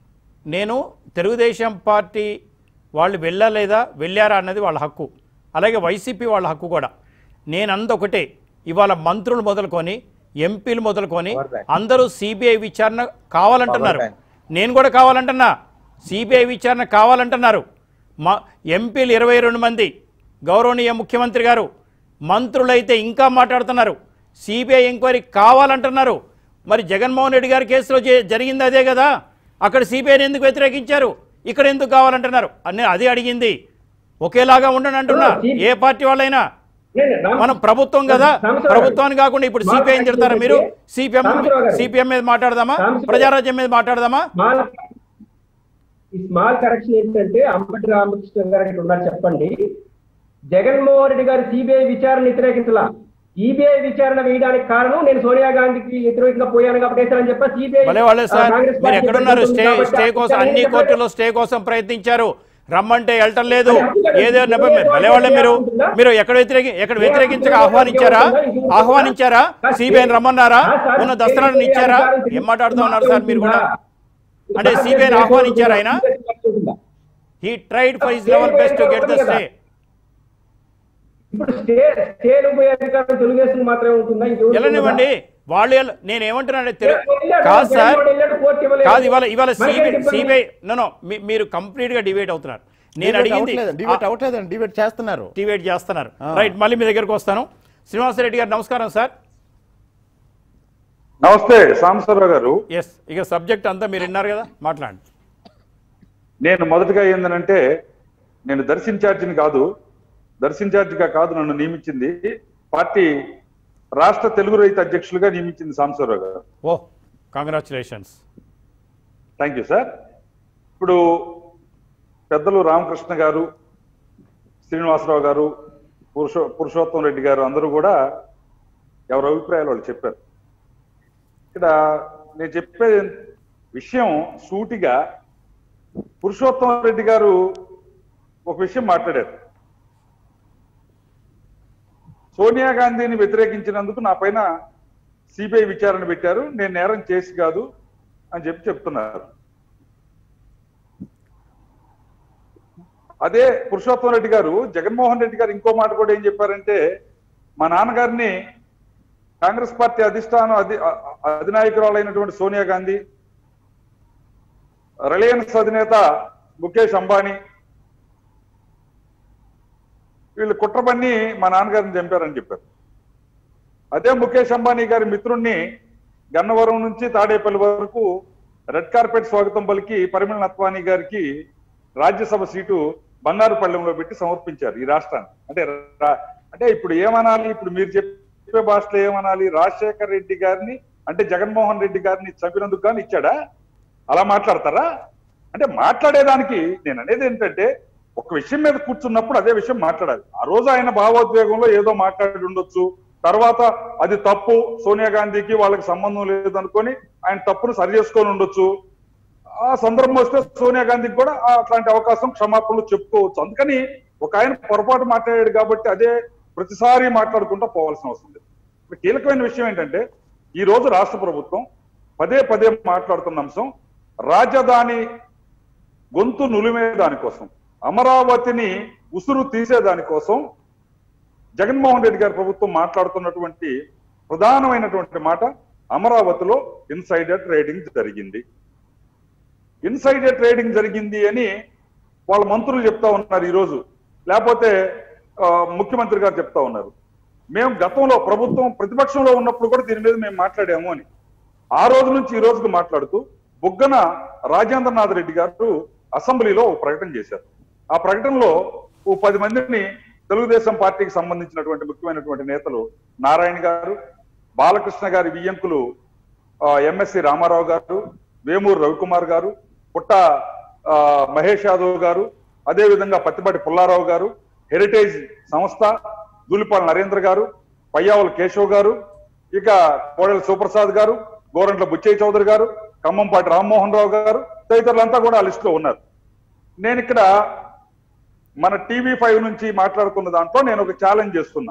నేను తెలుగుదేశం పార్టీ వాళ్ళు వెళ్ళలేదా వెళ్ళారా అన్నది వాళ్ళ హక్కు అలాగే వైసీపీ వాళ్ళ హక్కు కూడా నేనంద ఒకటే ఇవాళ మంత్రులు మొదలుకొని ఎంపీలు మొదలుకొని Power bank. అందరూ సిబిఐ విచారణ కావాలంటున్నారు Power bank. నేను కూడా కావాలంటున్నా సిబిఐ విచారణ కావాలంటున్నారు మా ఎంపీలు ఇరవై రెండు మంది గౌరవనీయ ముఖ్యమంత్రి గారు మంత్రులైతే ఇంకా మాట్లాడుతున్నారు సిబిఐ ఎంక్వైరీ కావాలంటున్నారు మరి జగన్మోహన్ రెడ్డి గారి కేసులో జే- జరిగింది అదే కదా అక్కడ సిబిఐని ఎందుకు వ్యతిరేకించారు ఇక్కడ ఎందుకు కావాలంటున్నారు అని అది అడిగింది ఒకేలాగా ఉండని అంటున్నా ఏ పార్టీ వాళ్ళైనా నేను రామ్- మనం ప్రభుత్వం కదా సాంబశివరావు గారు. ప్రభుత్వాన్ని కాకుండా ఇప్పుడు మా సిపిఐ తిడతారా మీరు సిపిఎం సాంబశివరావు గారు. సిపిఎం మీద మాట్లాడదామా సాంబశివరావు. ప్రజారాజ్యం మీద మాట్లాడదామా స్మాల్ ఈ స్మాల్ కరెక్షన్ ఏంటంటే అంబటి రామకృష్ణ గారు ఇక్కడ ఉన్నారు చెప్పండి జగన్మోహన్ రెడ్డి గారు సిబిఐ విచారణ వ్యతిరేకించలా సిబిఐ విచారణ వేయడానికి కారణం నేను సోనియా గాంధీకి వ్యతిరేకంగా పోయాను కాబట్టి వేశారని చెప్పి సిబిఐ భలే వాళ్ళే సార్ మీరు ఎక్కడున్నారు స్టే స్టే కోసం అన్ని కోర్టుల్లో స్టే కోసం ప్రయత్నించారు రమ్మంటే వెళ్ళటం లేదు ఏదో నెప- భలే వాళ్ళే మీరు మీరు ఎక్కడ వ్యతిరేకి ఎక్కడ వ్యతిరేకించక ఆహ్వానించారా ఆహ్వానించారా సిబిఐని రమ్మన్నారా ఉన్న దస్తరాలను ఇచ్చారా ఏం మాట్లాడుతూ ఉన్నారు సార్ మీరు కూడా అంటే సిబిఐని ఆహ్వానించారా ఆయన he tried for his level best to get the stay ఇప్పుడు స్టే స్టేలు పోయే అధికారం తెలుగుదేశం మాత్రమే ఉంటుందా ఇంకెవరికి వెళ్ళనివ్వండి వాళ్ళు ఎలా- నేను ఏమంటున్నానంటే తెలు- వెళ్ళాడు, కాదు సార్ జగన్మోహన్ వెళ్ళాడు, కోర్టు ఇవ్వలేదు. కాదు ఇవాళ ఇవాళ మనకేంటి సిబిఐ ఇబ్బంది? సిబిఐ నో మీరు కంప్లీట్ గా డిబేట్ అవుతున్నారు నేను అడిగింది డిబేట్ అవట్లేదండి డిబేట్ చేస్తున్నారు డిబేట్ చేస్తున్నారు రైట్ మళ్ళీ మీ దగ్గరకు వస్తాను శ్రీనివాసరెడ్డి గారు నమస్కారం సార్ నమస్తే సాంబశివరావు గారు ఎస్ ఇక సబ్జెక్ట్ అంతా మీరు విన్నారు కదా మాట్లాడండి నేను మొదటగా ఏందనంటే నేను దర్శించార్జిని కాదు దర్శించార్జిగా కాదు నన్ను నియమించింది పార్టీ రాష్ట్ర తెలుగు రైతు అధ్యక్షులుగా నియమించింది సాంబశివరావు గారు oh congratulations thank you sir ఇప్పుడు పెద్దలు రామకృష్ణ గారు శ్రీనివాసరావు గారు పురుషో పురుషోత్తం రెడ్డి గారు అందరూ కూడా ఎవరి అభిప్రాయాలు వాళ్ళు చెప్పారు ఇక్కడ నేను చెప్పే విషయం సూటిగా పురుషోత్తం రెడ్డి గారు ఒక విషయం మాట్లాడారు సోనియా గాంధీని వ్యతిరేకించినందుకు నా పైన సిబిఐ విచారణ పెట్టారు నేను నేరం చేసి కాదు అని చెప్పి చెప్తున్నారు అదే పురుషోత్తం రెడ్డి గారు జగన్మోహన్ రెడ్డి గారు ఇంకో మాట కూడా ఏం చెప్పారంటే మా నాన్నగారిని కాంగ్రెస్ పార్టీ అధిష్టానం అధి అ- అ- అధినాయకురాలైనటువంటి సోనియా గాంధీ రిలయన్స్ అధినేత ముఖేష్ అంబానీ వీళ్ళు కుట్రబన్ని మా నాన్నగారిని చంపారని చెప్పారు అదే ముఖేష్ అంబానీ గారి మిత్రుణ్ణి గన్నవరం నుంచి తాడేపల్లి వరకు రెడ్ కార్పెట్ స్వాగతం పలికి పరిమళ నత్వానీ గారికి రాజ్యసభ సీటు బంగారుపల్లెంలో పెట్టి సమర్పించారు ఈ రాష్ట్రాన్ని అంటే రా- అంటే ఇప్పుడు ఏమనాలి ఇప్పుడు మీరు చెప్పే భాషలో ఏమనాలి రాజశేఖర్ రెడ్డి గారిని అంటే జగన్మోహన్ రెడ్డి గారిని చంపినందుకు కానీ ఇచ్చాడా అలా మాట్లాడతారా అంటే మాట్లాడేదానికి నేను అనేది ఏంటంటే ఒక విషయం మీద కూర్చున్నప్పుడు అదే విషయం మాట్లాడాలి ఆ రోజు ఆయన భావోద్వేగంలో ఏదో మాట్లాడి ఉండొచ్చు తర్వాత అది తప్పు సోనియా గాంధీకి వాళ్ళకి సంబంధం లేదు అనుకొని ఆయన తప్పును సరి చేసుకొని ఉండొచ్చు ఆ సందర్భం వస్తే సోనియా గాంధీకి కూడా ఆ అట్లాంటి అవకాశం క్షమాపణలు చెప్పుకోవచ్చు అందుకని ఒక ఆయన పొరపాటు మాట్లాడాడు కాబట్టి అదే ప్రతిసారి మాట్లాడుకుంటూ పోవాల్సిన అవసరం లేదు ఇప్పుడు కీలకమైన విషయం ఏంటంటే ఈ రోజు రాష్ట్ర ప్రభుత్వం పదే పదే మాట్లాడుతున్న అంశం రాజధాని గొంతు నులిమే దానికోసం అమరావతిని ఉసురు తీసే దానికోసం జగన్మోహన్ రెడ్డి గారి ప్రభుత్వం మాట్లాడుతున్నటువంటి ప్రధానమైనటువంటి మాట అమరావతిలో ఇన్సైడర్ ట్రేడింగ్ జరిగింది ఇన్సైడర్ ట్రేడింగ్ జరిగింది అని వాళ్ళ మంత్రులు చెప్తా ఉన్నారు ఈరోజు లేకపోతే ఆ, ముఖ్యమంత్రి గారు చెప్తా ఉన్నారు మేము గతంలో ప్రభుత్వం ప్రతిపక్షంలో ఉన్నప్పుడు కూడా దీని మీద మేము మాట్లాడాము అని ఆ రోజు నుంచి ఈ రోజుకు మాట్లాడుతూ బుగ్గన రాజేంద్రనాథ్ రెడ్డి గారు అసెంబ్లీలో ఒక ప్రకటన చేశారు ఆ ప్రకటనలో ఓ పది మందిని తెలుగుదేశం పార్టీకి సంబంధించినటువంటి ముఖ్యమైనటువంటి నేతలు నారాయణ గారు బాలకృష్ణ గారి వియ్యంకులు ఆ, ఎంఎస్సి రామారావు గారు వేమూరు రవికుమార్ గారు పుట్ట ఆ, మహేష్ యాదవ్ గారు అదే విధంగా పత్తిపాటి పుల్లారావు గారు హెరిటేజ్ సంస్థ దూలిపాల నరేంద్ర గారు పయ్యావుల కేశవ్ గారు ఇక కోడెల సుప్రసాద్ గారు గోరంట్ల బుచ్చయ్య చౌదరి గారు ఖమ్మంపాటి రామ్మోహన్ రావు గారు తదితరులంతా కూడా ఆ లిస్ట్ లో ఉన్నారు నేను ఇక్కడ మన టీవీ ఫైవ్ నుంచి మాట్లాడుకున్న దాంట్లో నేను ఒక ఛాలెంజ్ చేస్తున్నా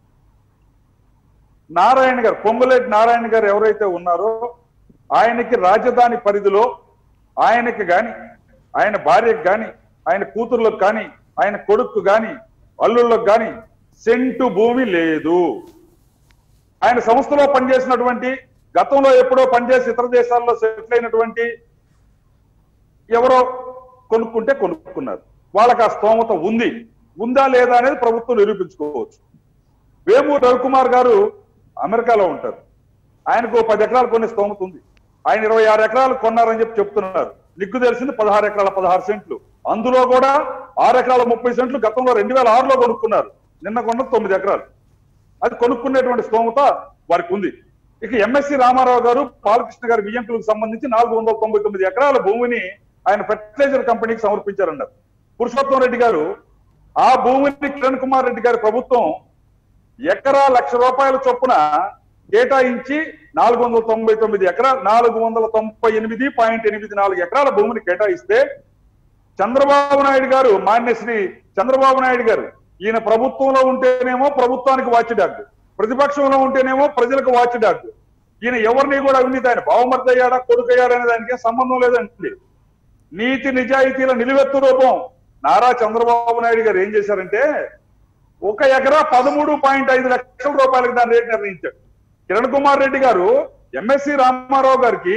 నారాయణ గారు పొంగులేటి నారాయణ గారు ఎవరైతే ఉన్నారో ఆయనకి రాజధాని పరిధిలో ఆయనకి గాని ఆయన భార్యకు గాని ఆయన కూతుర్లకు కానీ ఆయన కొడుకు గాని అల్లుళ్ళకు గాని సెంటు భూమి లేదు ఆయన సంస్థలో పనిచేసినటువంటి గతంలో ఎప్పుడో పనిచేసి ఇతర దేశాల్లో సెటిల్ అయినటువంటి ఎవరో కొనుక్కుంటే కొనుక్కున్నారు వాళ్ళకి ఆ స్తోమత ఉంది ఉందా లేదా అనేది ప్రభుత్వం నిరూపించుకోవచ్చు వేమూరు రవికుమార్ గారు అమెరికాలో ఉంటారు ఆయనకు ఓ పది ఎకరాలు కొనే స్తోమత ఉంది ఆయన ఇరవై ఆరు ఎకరాలు కొన్నారని చెప్పి చెప్తున్నారు నిగ్గు తెలిసింది పదహారు ఎకరాల పదహారు సెంట్లు అందులో కూడా ఆరు ఎకరాల ముప్పై సెంట్లు గతంలో రెండు వేల ఆరులో కొనుక్కున్నారు నిన్న కొన్నది తొమ్మిది ఎకరాలు అది కొనుక్కునేటువంటి స్తోమత వారికి ఉంది ఇక ఎంఎస్సి రామారావు గారు బాలకృష్ణ గారి బియ్యంకులకు సంబంధించి నాలుగు వందల తొంభై తొమ్మిది ఎకరాల భూమిని ఆయన ఫెర్టిలైజర్ కంపెనీకి సమర్పించారన్నారు పురుషోత్తం రెడ్డి గారు ఆ భూమిని కిరణ్ కుమార్ రెడ్డి గారి ప్రభుత్వం ఎకరా లక్ష రూపాయల చొప్పున కేటాయించి నాలుగు వందల తొంభై తొమ్మిది ఎకరా నాలుగు వందల తొంభై ఎనిమిది పాయింట్ ఎనిమిది నాలుగు ఎకరాల భూమిని కేటాయిస్తే చంద్రబాబు నాయుడు గారు మాన్యశ్రీ చంద్రబాబు నాయుడు గారు ఈయన ప్రభుత్వంలో ఉంటేనేమో ప్రభుత్వానికి వాచ్ డాగ్ ప్రతిపక్షంలో ఉంటేనేమో ప్రజలకు వాచ్ డాగ్ ఈయన ఎవరిని కూడా అవినీతి ఆయన బావమర్ది అయ్యాడా కొడుకు అయ్యాడా అనే దానికి ఏం సంబంధం లేదండి నీతి నిజాయితీల నిలువెత్తు రూపం నారా చంద్రబాబు నాయుడు గారు ఏం చేశారంటే ఒక ఎకరా పదమూడు పాయింట్ ఐదు లక్షల రూపాయలకు దాని రేటు నిర్ణయించాడు కిరణ్ కుమార్ రెడ్డి గారు ఎంఎస్సి రామారావు గారికి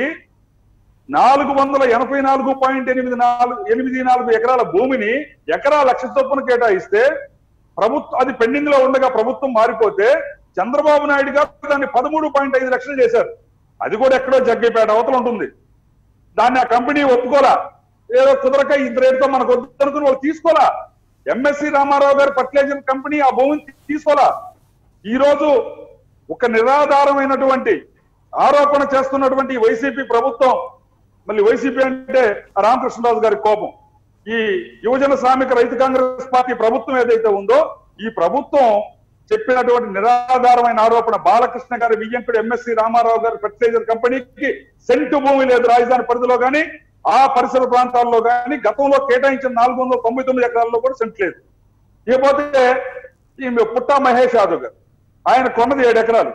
నాలుగు వందల ఎనభై నాలుగు పాయింట్ ఎనిమిది నాలుగు ఎనిమిది నాలుగు ఎకరాల భూమిని ఎకరా లక్ష చొప్పున కేటాయిస్తే ప్రభుత్వం అది పెండింగ్ లో ఉండగా ప్రభుత్వం మారిపోతే చంద్రబాబు నాయుడు గారు దాన్ని పదమూడు పాయింట్ ఐదు లక్షలు చేశారు అది కూడా ఎక్కడో జగ్గేపేట అవతల ఉంటుంది దాన్ని ఆ కంపెనీ ఒప్పుకోలా ఏదో కుదరక ఈ రేటుతో మనకు వద్దు అనుకుని వాళ్ళు తీసుకోలా ఎంఎస్సి రామారావు గారు ఫర్టిలైజర్ కంపెనీ ఆ భూమిని తీసుకోలా ఈ రోజు ఒక నిరాధారమైనటువంటి ఆరోపణ చేస్తున్నటువంటి ఈ వైసీపీ ప్రభుత్వం మళ్ళీ వైసీపీ అంటే రామకృష్ణరాజు గారి కోపం ఈ యువజన శ్రామిక రైతు కాంగ్రెస్ పార్టీ ప్రభుత్వం ఏదైతే ఉందో ఈ ప్రభుత్వం చెప్పినటువంటి నిరాధారమైన ఆరోపణ బాలకృష్ణ గారి వియ్యంకుడు ఎంఎస్సి రామారావు గారి ఫెర్టిలైజర్ కంపెనీకి సెంటు భూమి లేదు రాజధాని పరిధిలో గాని ఆ పరిసర ప్రాంతాల్లో గాని గతంలో కేటాయించిన నాలుగు వందల తొంభై తొమ్మిది ఎకరాల్లో కూడా సెంట్ లేదు ఇకపోతే ఈ పుట్టా మహేష్ యాదవ్ గారు ఆయన కొన్నది ఏడు ఎకరాలు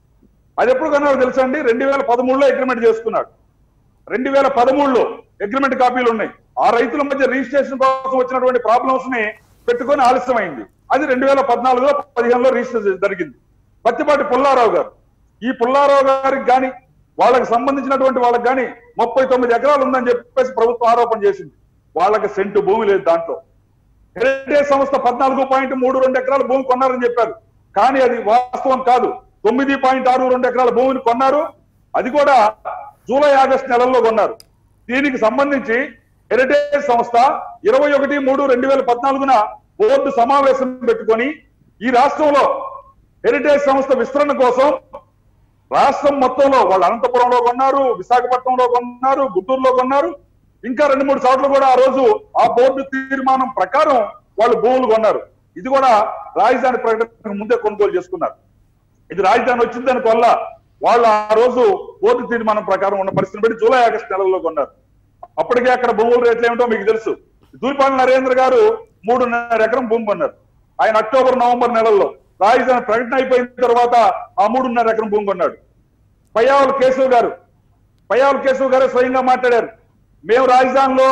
అది ఎప్పుడు కొన్నారో తెలుసా అండి రెండు వేల పదమూడులో అగ్రిమెంట్ చేసుకున్నాడు రెండు వేల పదమూడులో అగ్రిమెంట్ కాపీలు ఉన్నాయి ఆ రైతుల మధ్య రిజిస్ట్రేషన్ కోసం వచ్చినటువంటి ప్రాబ్లమ్స్ ని పెట్టుకొని ఆలస్యమైంది అది రెండు వేల పద్నాలుగులో పదిహేనులో రిజిస్టర్ జరిగింది పత్తిపాటి పుల్లారావు గారు ఈ పుల్లారావు గారికి గాని వాళ్ళకి సంబంధించినటువంటి వాళ్ళకి గాని ముప్పై తొమ్మిది ఎకరాలు ఉందని చెప్పేసి ప్రభుత్వం ఆరోపణ చేసింది వాళ్ళకి సెంటు భూమి లేదు దాంట్లో హెరిటేజ్ సంస్థ పద్నాలుగు పాయింట్ మూడు రెండు ఎకరాల భూమి కొన్నారని చెప్పారు కానీ అది వాస్తవం కాదు తొమ్మిది పాయింట్ ఆరు రెండు ఎకరాల భూమిని కొన్నారు అది కూడా జూలై ఆగస్టు నెలల్లో కొన్నారు దీనికి సంబంధించి హెరిటేజ్ సంస్థ ఇరవై ఒకటి మూడు రెండు వేల పద్నాలుగున బోర్డు సమావేశం పెట్టుకొని ఈ రాష్ట్రంలో హెరిటేజ్ సంస్థ విస్తరణ కోసం రాష్ట్రం మొత్తంలో వాళ్ళు అనంతపురంలో కొన్నారు విశాఖపట్నంలో కొన్నారు గుంటూరులో కొన్నారు ఇంకా రెండు మూడు చోట్ల కూడా ఆ రోజు ఆ బోర్డు తీర్మానం ప్రకారం వాళ్ళు భూములు కొన్నారు ఇది కూడా రాజధాని ప్రకటనకు ముందే కొనుగోలు చేసుకున్నారు ఇది రాజధాని వచ్చిన దాని వల్ల వాళ్ళు ఆ రోజు బోర్డు తీర్మానం ప్రకారం ఉన్న పరిస్థితిని బట్టి జూలై ఆగస్టు నెలల్లో కొన్నారు అప్పటికే అక్కడ భూముల రేట్లు ఏమిటో మీకు తెలుసు దూరిపాటి నరేంద్ర గారు మూడున్నర ఎకరం భూమి కొన్నారు ఆయన అక్టోబర్ నవంబర్ నెలల్లో రాజధాని ప్రకటన అయిపోయిన తర్వాత ఆ మూడున్నర ఎకరం భూమి కొన్నాడు పయ్యావుల కేశవ్ గారు పయ్యావుల కేశవ్ గారే స్వయంగా మాట్లాడారు మేము రాజధానిలో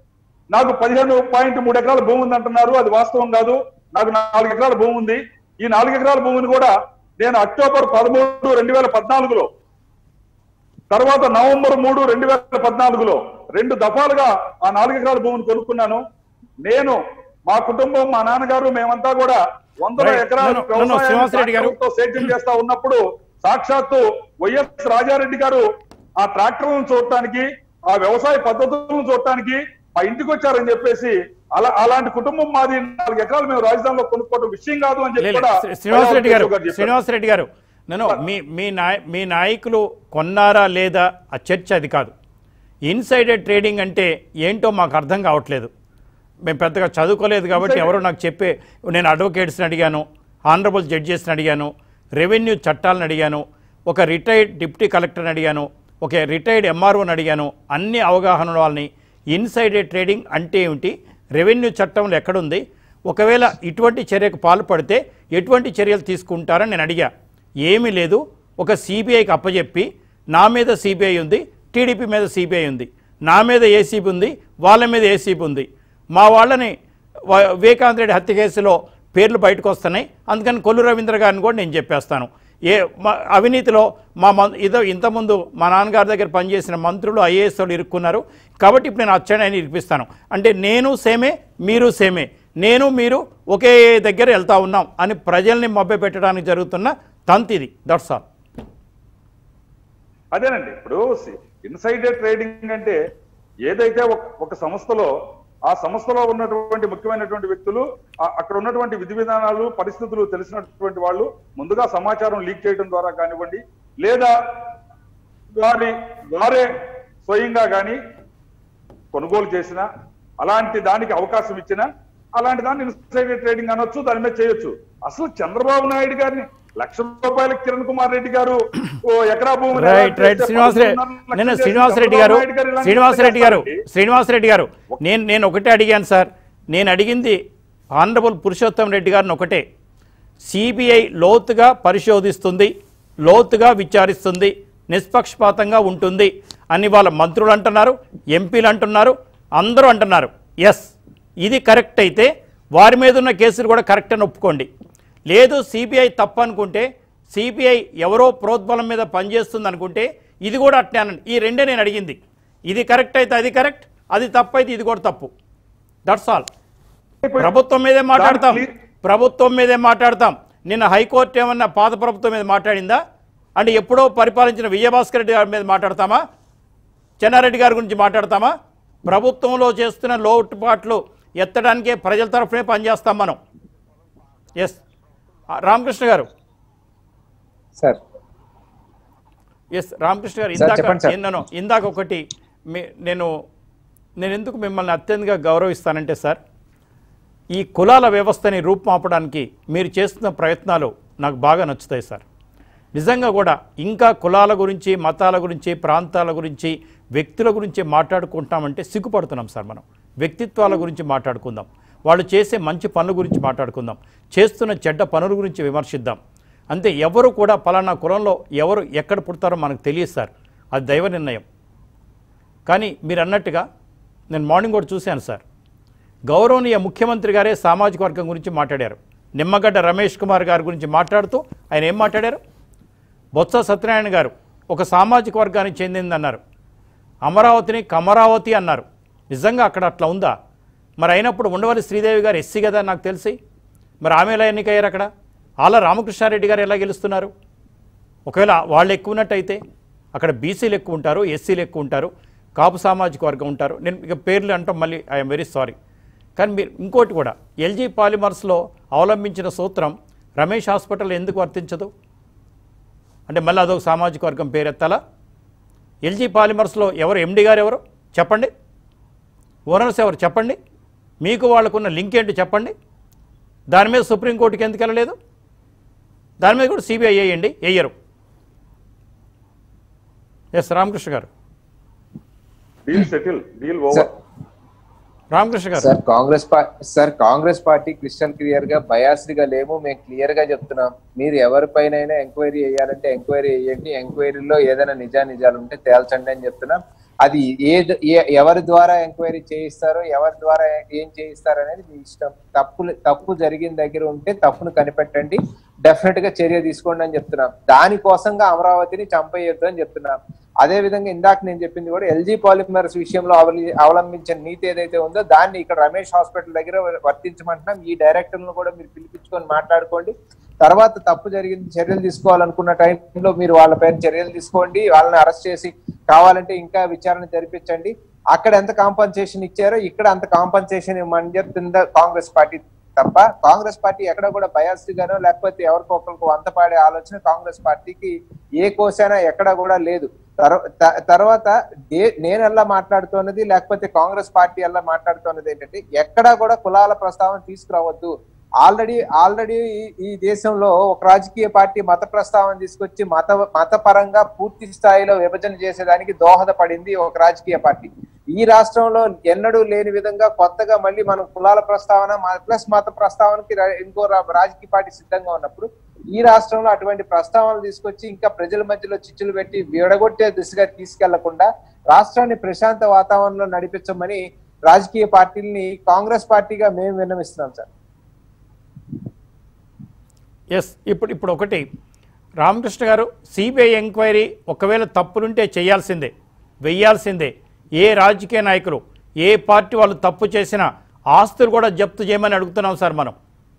నాకు పదిహేను పాయింట్ మూడు ఎకరాల భూమి ఉంది అంటున్నారు అది వాస్తవం కాదు నాకు నాలుగు ఎకరాల భూమి ఉంది ఈ నాలుగు ఎకరాల భూమిని కూడా నేను అక్టోబర్ పదమూడు రెండు వేల పద్నాలుగులో తర్వాత నవంబర్ మూడు రెండు వేల పద్నాలుగులో రెండు దఫాలుగా ఆ నాలుగు ఎకరాల భూమిని కొనుక్కున్నాను నేను మా కుటుంబం మా నాన్నగారు మేమంతా కూడా వందల Right. ఎకరాలు No, no, no, no, Srinivasa Reddy గారు. ట్రాక్టర్లతో సేద్యం చేస్తా ఉన్నప్పుడు సాక్షాత్తు వైఎస్ రాజారెడ్డి గారు ఆ ట్రాక్టర్లను చూడటానికి ఆ వ్యవసాయ పద్ధతులను చూడటానికి మా ఇంటికి వచ్చారని చెప్పేసి అలా అలాంటి కుటుంబం మాది నాలుగు ఎకరాలు మేము రాజధానిలో కొనుక్కోవడం విషయం కాదు అని చెప్పి లేదు, కూడా శ్రీ- శ్రీనివాసరెడ్డి గారు చెప్పారు. శ్రీనివాసరెడ్డి గారు నేను మీ మీ నాయ మీ నాయకులు కొన్నారా లేదా ఆ చర్చ అది కాదు ఇన్సైడెడ్ ట్రేడింగ్ అంటే ఏంటో మాకు అర్థం కావట్లేదు మేము పెద్దగా చదువుకోలేదు కాబట్టి ఎవరో నాకు చెప్పే నేను అడ్వకేట్స్ని అడిగాను ఆనరబుల్ జడ్జెస్ని అడిగాను రెవెన్యూ చట్టాలను అడిగాను ఒక రిటైర్డ్ డిప్యూటీ కలెక్టర్ని అడిగాను ఒక రిటైర్డ్ ఎంఆర్ఓని అడిగాను అన్ని అవగాహన ఉన్న వాళ్ళని ఇన్సైడెడ్ ట్రేడింగ్ అంటే ఏమిటి రెవెన్యూ చట్టంలో ఎక్కడుంది ఒకవేళ ఇటువంటి చర్యకు పాల్పడితే ఎటువంటి చర్యలు తీసుకుంటారని నేను అడిగా ఏమీ లేదు ఒక సిబిఐకి అప్పచెప్పి నా మీద సిబిఐ ఉంది టీడీపీ మీద సిబిఐ ఉంది నా మీద ఏసీబీ ఉంది వాళ్ళ మీద ఏసీబీ ఉంది మా వాళ్ళని వ- వివేకానంద రెడ్డి హత్య కేసులో పేర్లు బయటకు వస్తున్నాయి అందుకని కొల్లు రవీంద్ర గారిని కూడా నేను చెప్పేస్తాను ఏ మా అవినీతిలో మా మం ఇదో ఇంతకుముందు మా నాన్నగారి దగ్గర పనిచేసిన మంత్రులు ఐఏఎస్ వాళ్ళు ఇరుక్కున్నారు కాబట్టి ఇప్పుడు నేను అచ్చెన్నాయని ఇరిపిస్తాను అంటే నేను సేమే మీరు సేమే నేను మీరు ఒకే దగ్గర వెళ్తా ఉన్నాం అని ప్రజల్ని మభ్య పెట్టడానికి జరుగుతున్న తంతిది దట్స్ ఆల్ అదేనండి ఇప్పుడు ఇన్సైడర్ ట్రేడింగ్ అంటే ఏదైతే ఒక- ఒక సంస్థలో ఆ సంస్థలో ఉన్నటువంటి ముఖ్యమైనటువంటి వ్యక్తులు ఆ- అక్కడ ఉన్నటువంటి విధి విధానాలు పరిస్థితులు తెలిసినటువంటి వాళ్ళు ముందుగా సమాచారం లీక్ చేయడం ద్వారా కానివ్వండి లేదా వారి వారే స్వయంగా కానీ కొనుగోలు చేసిన అలాంటి దానికి అవకాశం ఇచ్చిన అలాంటి దాన్ని ఇన్సైడర్ ట్రేడింగ్ అనొచ్చు దాని మీద చేయొచ్చు అసలు చంద్రబాబు నాయుడు గారిని లక్ష రూపాయల కిరణ్ కుమార్ రెడ్డి గారు ఓ ఎకరా భూమి రైట్ రైట్ శ్రీనివాసరెడ్డి నేను శ్రీనివాసరెడ్డి గారు శ్రీనివాసరెడ్డి గారు శ్రీనివాసరెడ్డి గారు నేను నేను ఒకటే అడిగాను సార్ నేను అడిగింది ఆనరబుల్ పురుషోత్తం రెడ్డి గారిని ఒకటే సిబిఐ లోతుగా పరిశోధిస్తుంది లోతుగా విచారిస్తుంది నిష్పక్షపాతంగా ఉంటుంది అని వాళ్ళ మంత్రులు అంటున్నారు ఎంపీలు అంటున్నారు అందరూ అంటున్నారు ఎస్ ఇది కరెక్ట్ అయితే వారి మీద ఉన్న కేసులు కూడా కరెక్ట్ అని ఒప్పుకోండి లేదు సిబిఐ తప్పు అనుకుంటే సిబిఐ ఎవరో ప్రోద్బలం మీద పనిచేస్తుంది అనుకుంటే ఇది కూడా అట్నే అనండి ఈ రెండే నేను అడిగింది ఇది కరెక్ట్ అయితే అది కరెక్ట్ అది తప్పు అయితే ఇది కూడా తప్పు దట్స్ ఆల్ ప్రభుత్వం మీదే మాట్లాడతాం దాని clear- ప్రభుత్వం మీదే మాట్లాడతాం నిన్న హైకోర్టు ఏమన్నా పాత ప్రభుత్వం మీద మాట్లాడిందా అంటే ఎప్పుడో పరిపాలించిన విజయభాస్కర్ రెడ్డి గారి మీద మాట్లాడతామా చెన్నారెడ్డి గారి గురించి మాట్లాడతామా ప్రభుత్వంలో చేస్తున్న లోటుపాట్లు ఎత్తడానికే ప్రజల తరఫునే పనిచేస్తాం మనం ఎస్ రామకృష్ణ గారు సార్ ఎస్ రామకృష్ణ గారు సార్, ఇందాక చెప్పండి సార్. నేను ఇందాక ఒకటి మీ- నేను నేను ఎందుకు మిమ్మల్ని అత్యంతగా గౌరవిస్తానంటే సార్ ఈ కులాల వ్యవస్థని రూపుమాపడానికి మీరు చేస్తున్న ప్రయత్నాలు నాకు బాగా నచ్చుతాయి సార్ నిజంగా కూడా ఇంకా కులాల గురించి మతాల గురించి ప్రాంతాల గురించి వ్యక్తుల గురించి మాట్లాడుకుంటామంటే సిగ్గుపడుతున్నాం సార్ మనం వ్యక్తిత్వాల గురించి మాట్లాడుకుందాం వాళ్ళు చేసే మంచి పనుల గురించి మాట్లాడుకుందాం చేస్తున్న చెడ్డ పనుల గురించి విమర్శిద్దాం అంతే ఎవరు కూడా పలానా కులంలో ఎవరు ఎక్కడ పుడతారో మనకు తెలియదు సార్ అది దైవ నిర్ణయం కానీ మీరు అన్నట్టుగా నేను మార్నింగ్ కూడా చూశాను సార్ గౌరవనీయ ముఖ్యమంత్రి గారే సామాజిక వర్గం గురించి మాట్లాడారు నిమ్మగడ్డ రమేష్ కుమార్ గారి గురించి మాట్లాడుతూ ఆయన ఏం మాట్లాడారు బొత్స సత్యనారాయణ గారు ఒక సామాజిక వర్గానికి చెందిందన్నారు అమరావతిని కమరావతి అన్నారు నిజంగా అక్కడ అట్లా ఉందా మరి అయినప్పుడు ఉండవల్లి శ్రీదేవి గారు ఎస్సీ కదా నాకు తెలిసి మరి ఆమె ఎలా ఎన్నికయ్యారు అక్కడ ఆల రామకృష్ణారెడ్డి గారు ఎలా గెలుస్తున్నారు ఒకవేళ వాళ్ళు ఎక్కువ ఉన్నట్టయితే అక్కడ బీసీలు ఎక్కువ ఉంటారు ఎస్సీలు ఎక్కువ ఉంటారు కాపు సామాజిక వర్గం ఉంటారు నేను ఇక పేర్లు అంటాం మళ్ళీ ఐఎమ్ వెరీ సారీ కానీ మీరు ఇంకోటి కూడా ఎల్జీ పాలిమర్స్లో అవలంబించిన సూత్రం రమేష్ హాస్పిటల్ ఎందుకు వర్తించదు అంటే మళ్ళీ అదొక సామాజిక వర్గం పేరెత్తాలా ఎల్జీ పాలిమర్స్లో ఎవరు ఎండి గారు ఎవరు చెప్పండి ఓనర్స్ ఎవరు చెప్పండి మీకు వాళ్ళకున్న లింక్ ఏంటి చెప్పండి దాని మీద సుప్రీంకోర్టుకి ఎందుకు వెళ్ళలేదు దాని మీద కూడా సిబిఐ వేయండి వేయరు ఎస్ రామకృష్ణ గారు deal settle deal over sir Ramakrishna గారు సార్ కాంగ్రెస్ పా- sir Congress party crystal clear గా బయాస్డ్ గా లేము మేము క్లియర్ గా చెప్తున్నాం మీరు ఎవరిపైనైనా ఎంక్వైరీ చేయాలంటే ఎంక్వైరీ చేయండి ఎంక్వైరీలో ఏదైనా నిజా నిజాలు ఉంటే తేల్చండి అని చెప్తున్నాం అది ఏ ఏ- ఎవరి ద్వారా ఎంక్వైరీ చేయిస్తారో ఎవరి ద్వారా ఏం చేయిస్తారో అనేది మీ ఇష్టం తప్పు తప్పు జరిగిన దగ్గర ఉంటే తప్పును కనిపెట్టండి డెఫినెట్ గా చర్య తీసుకోండి అని చెప్తున్నాం దానికోసంగా అమరావతిని చంపేయొద్దు అని చెప్తున్నాం అదే విధంగా ఇందాక నేను చెప్పింది కూడా ఎల్జీ పాలిమర్స్ విషయంలో అవలి- అవలంబించిన నీతి ఏదైతే ఉందో దాన్ని ఇక్కడ రమేష్ హాస్పిటల్ దగ్గర వర్తించమంటున్నాం ఈ డైరెక్టర్లను కూడా మీరు పిలిపించుకొని మాట్లాడుకోండి తర్వాత తప్పు జరిగింది చర్యలు తీసుకోవాలనుకున్న టైంలో మీరు వాళ్ళ పైన చర్యలు తీసుకోండి వాళ్ళని అరెస్ట్ చేసి కావాలంటే ఇంకా విచారణ జరిపించండి అక్కడ ఎంత కాంపన్సేషన్ ఇచ్చారో ఇక్కడ అంత కాంపన్సేషన్ ఇవ్వమని చెప్తుందా కాంగ్రెస్ పార్టీ తప్ప కాంగ్రెస్ పార్టీ ఎక్కడ కూడా బయాస్డ్ గానో లేకపోతే ఎవరికొకరికి వంత పాడే ఆలోచన కాంగ్రెస్ పార్టీకి ఏ కోసైనా ఎక్కడ కూడా లేదు తర్వా- త- తర్వాత దే- నేను ఎలా మాట్లాడుతున్నది లేకపోతే కాంగ్రెస్ పార్టీ ఎలా మాట్లాడుతున్నది ఏంటంటే ఎక్కడా కూడా కులాల ప్రస్తావన తీసుకురావద్దు ఆల్రెడీ ఆల్రెడీ ఈ- ఈ దేశంలో ఒక రాజకీయ పార్టీ మత ప్రస్తావన తీసుకొచ్చి మత మతపరంగా పూర్తి స్థాయిలో విభజన చేసేదానికి దోహదపడింది ఒక రాజకీయ పార్టీ ఈ రాష్ట్రంలో ఎన్నడూ లేని విధంగా కొత్తగా మళ్ళీ మనం కులాల ప్రస్తావన ప్లస్ మత ప్రస్తావనకి రా- ఇంకో రా- రాజకీయ పార్టీ సిద్ధంగా ఉన్నప్పుడు ఈ రాష్ట్రంలో అటువంటి ప్రస్తావనలు తీసుకొచ్చి ఇంకా ప్రజల మధ్యలో చిచ్చులు పెట్టి విడగొట్టే దిశగా తీసుకెళ్లకుండా రాష్ట్రాన్ని ప్రశాంత వాతావరణంలో నడిపించమని రాజకీయ పార్టీల్ని కాంగ్రెస్ పార్టీగా మేము విన్నవిస్తున్నాం సార్ ఎస్ ఇప్పుడు ఇప్పుడు ఒకటి రామకృష్ణ గారు సిబిఐ ఎంక్వైరీ ఒకవేళ తప్పులుంటే చేయాల్సిందే వెయ్యాల్సిందే ఏ రాజకీయ నాయకులు ఏ పార్టీ వాళ్ళు తప్పు చేసినా ఆస్తులు కూడా జప్తు చేయమని అడుగుతున్నాం సార్ మనం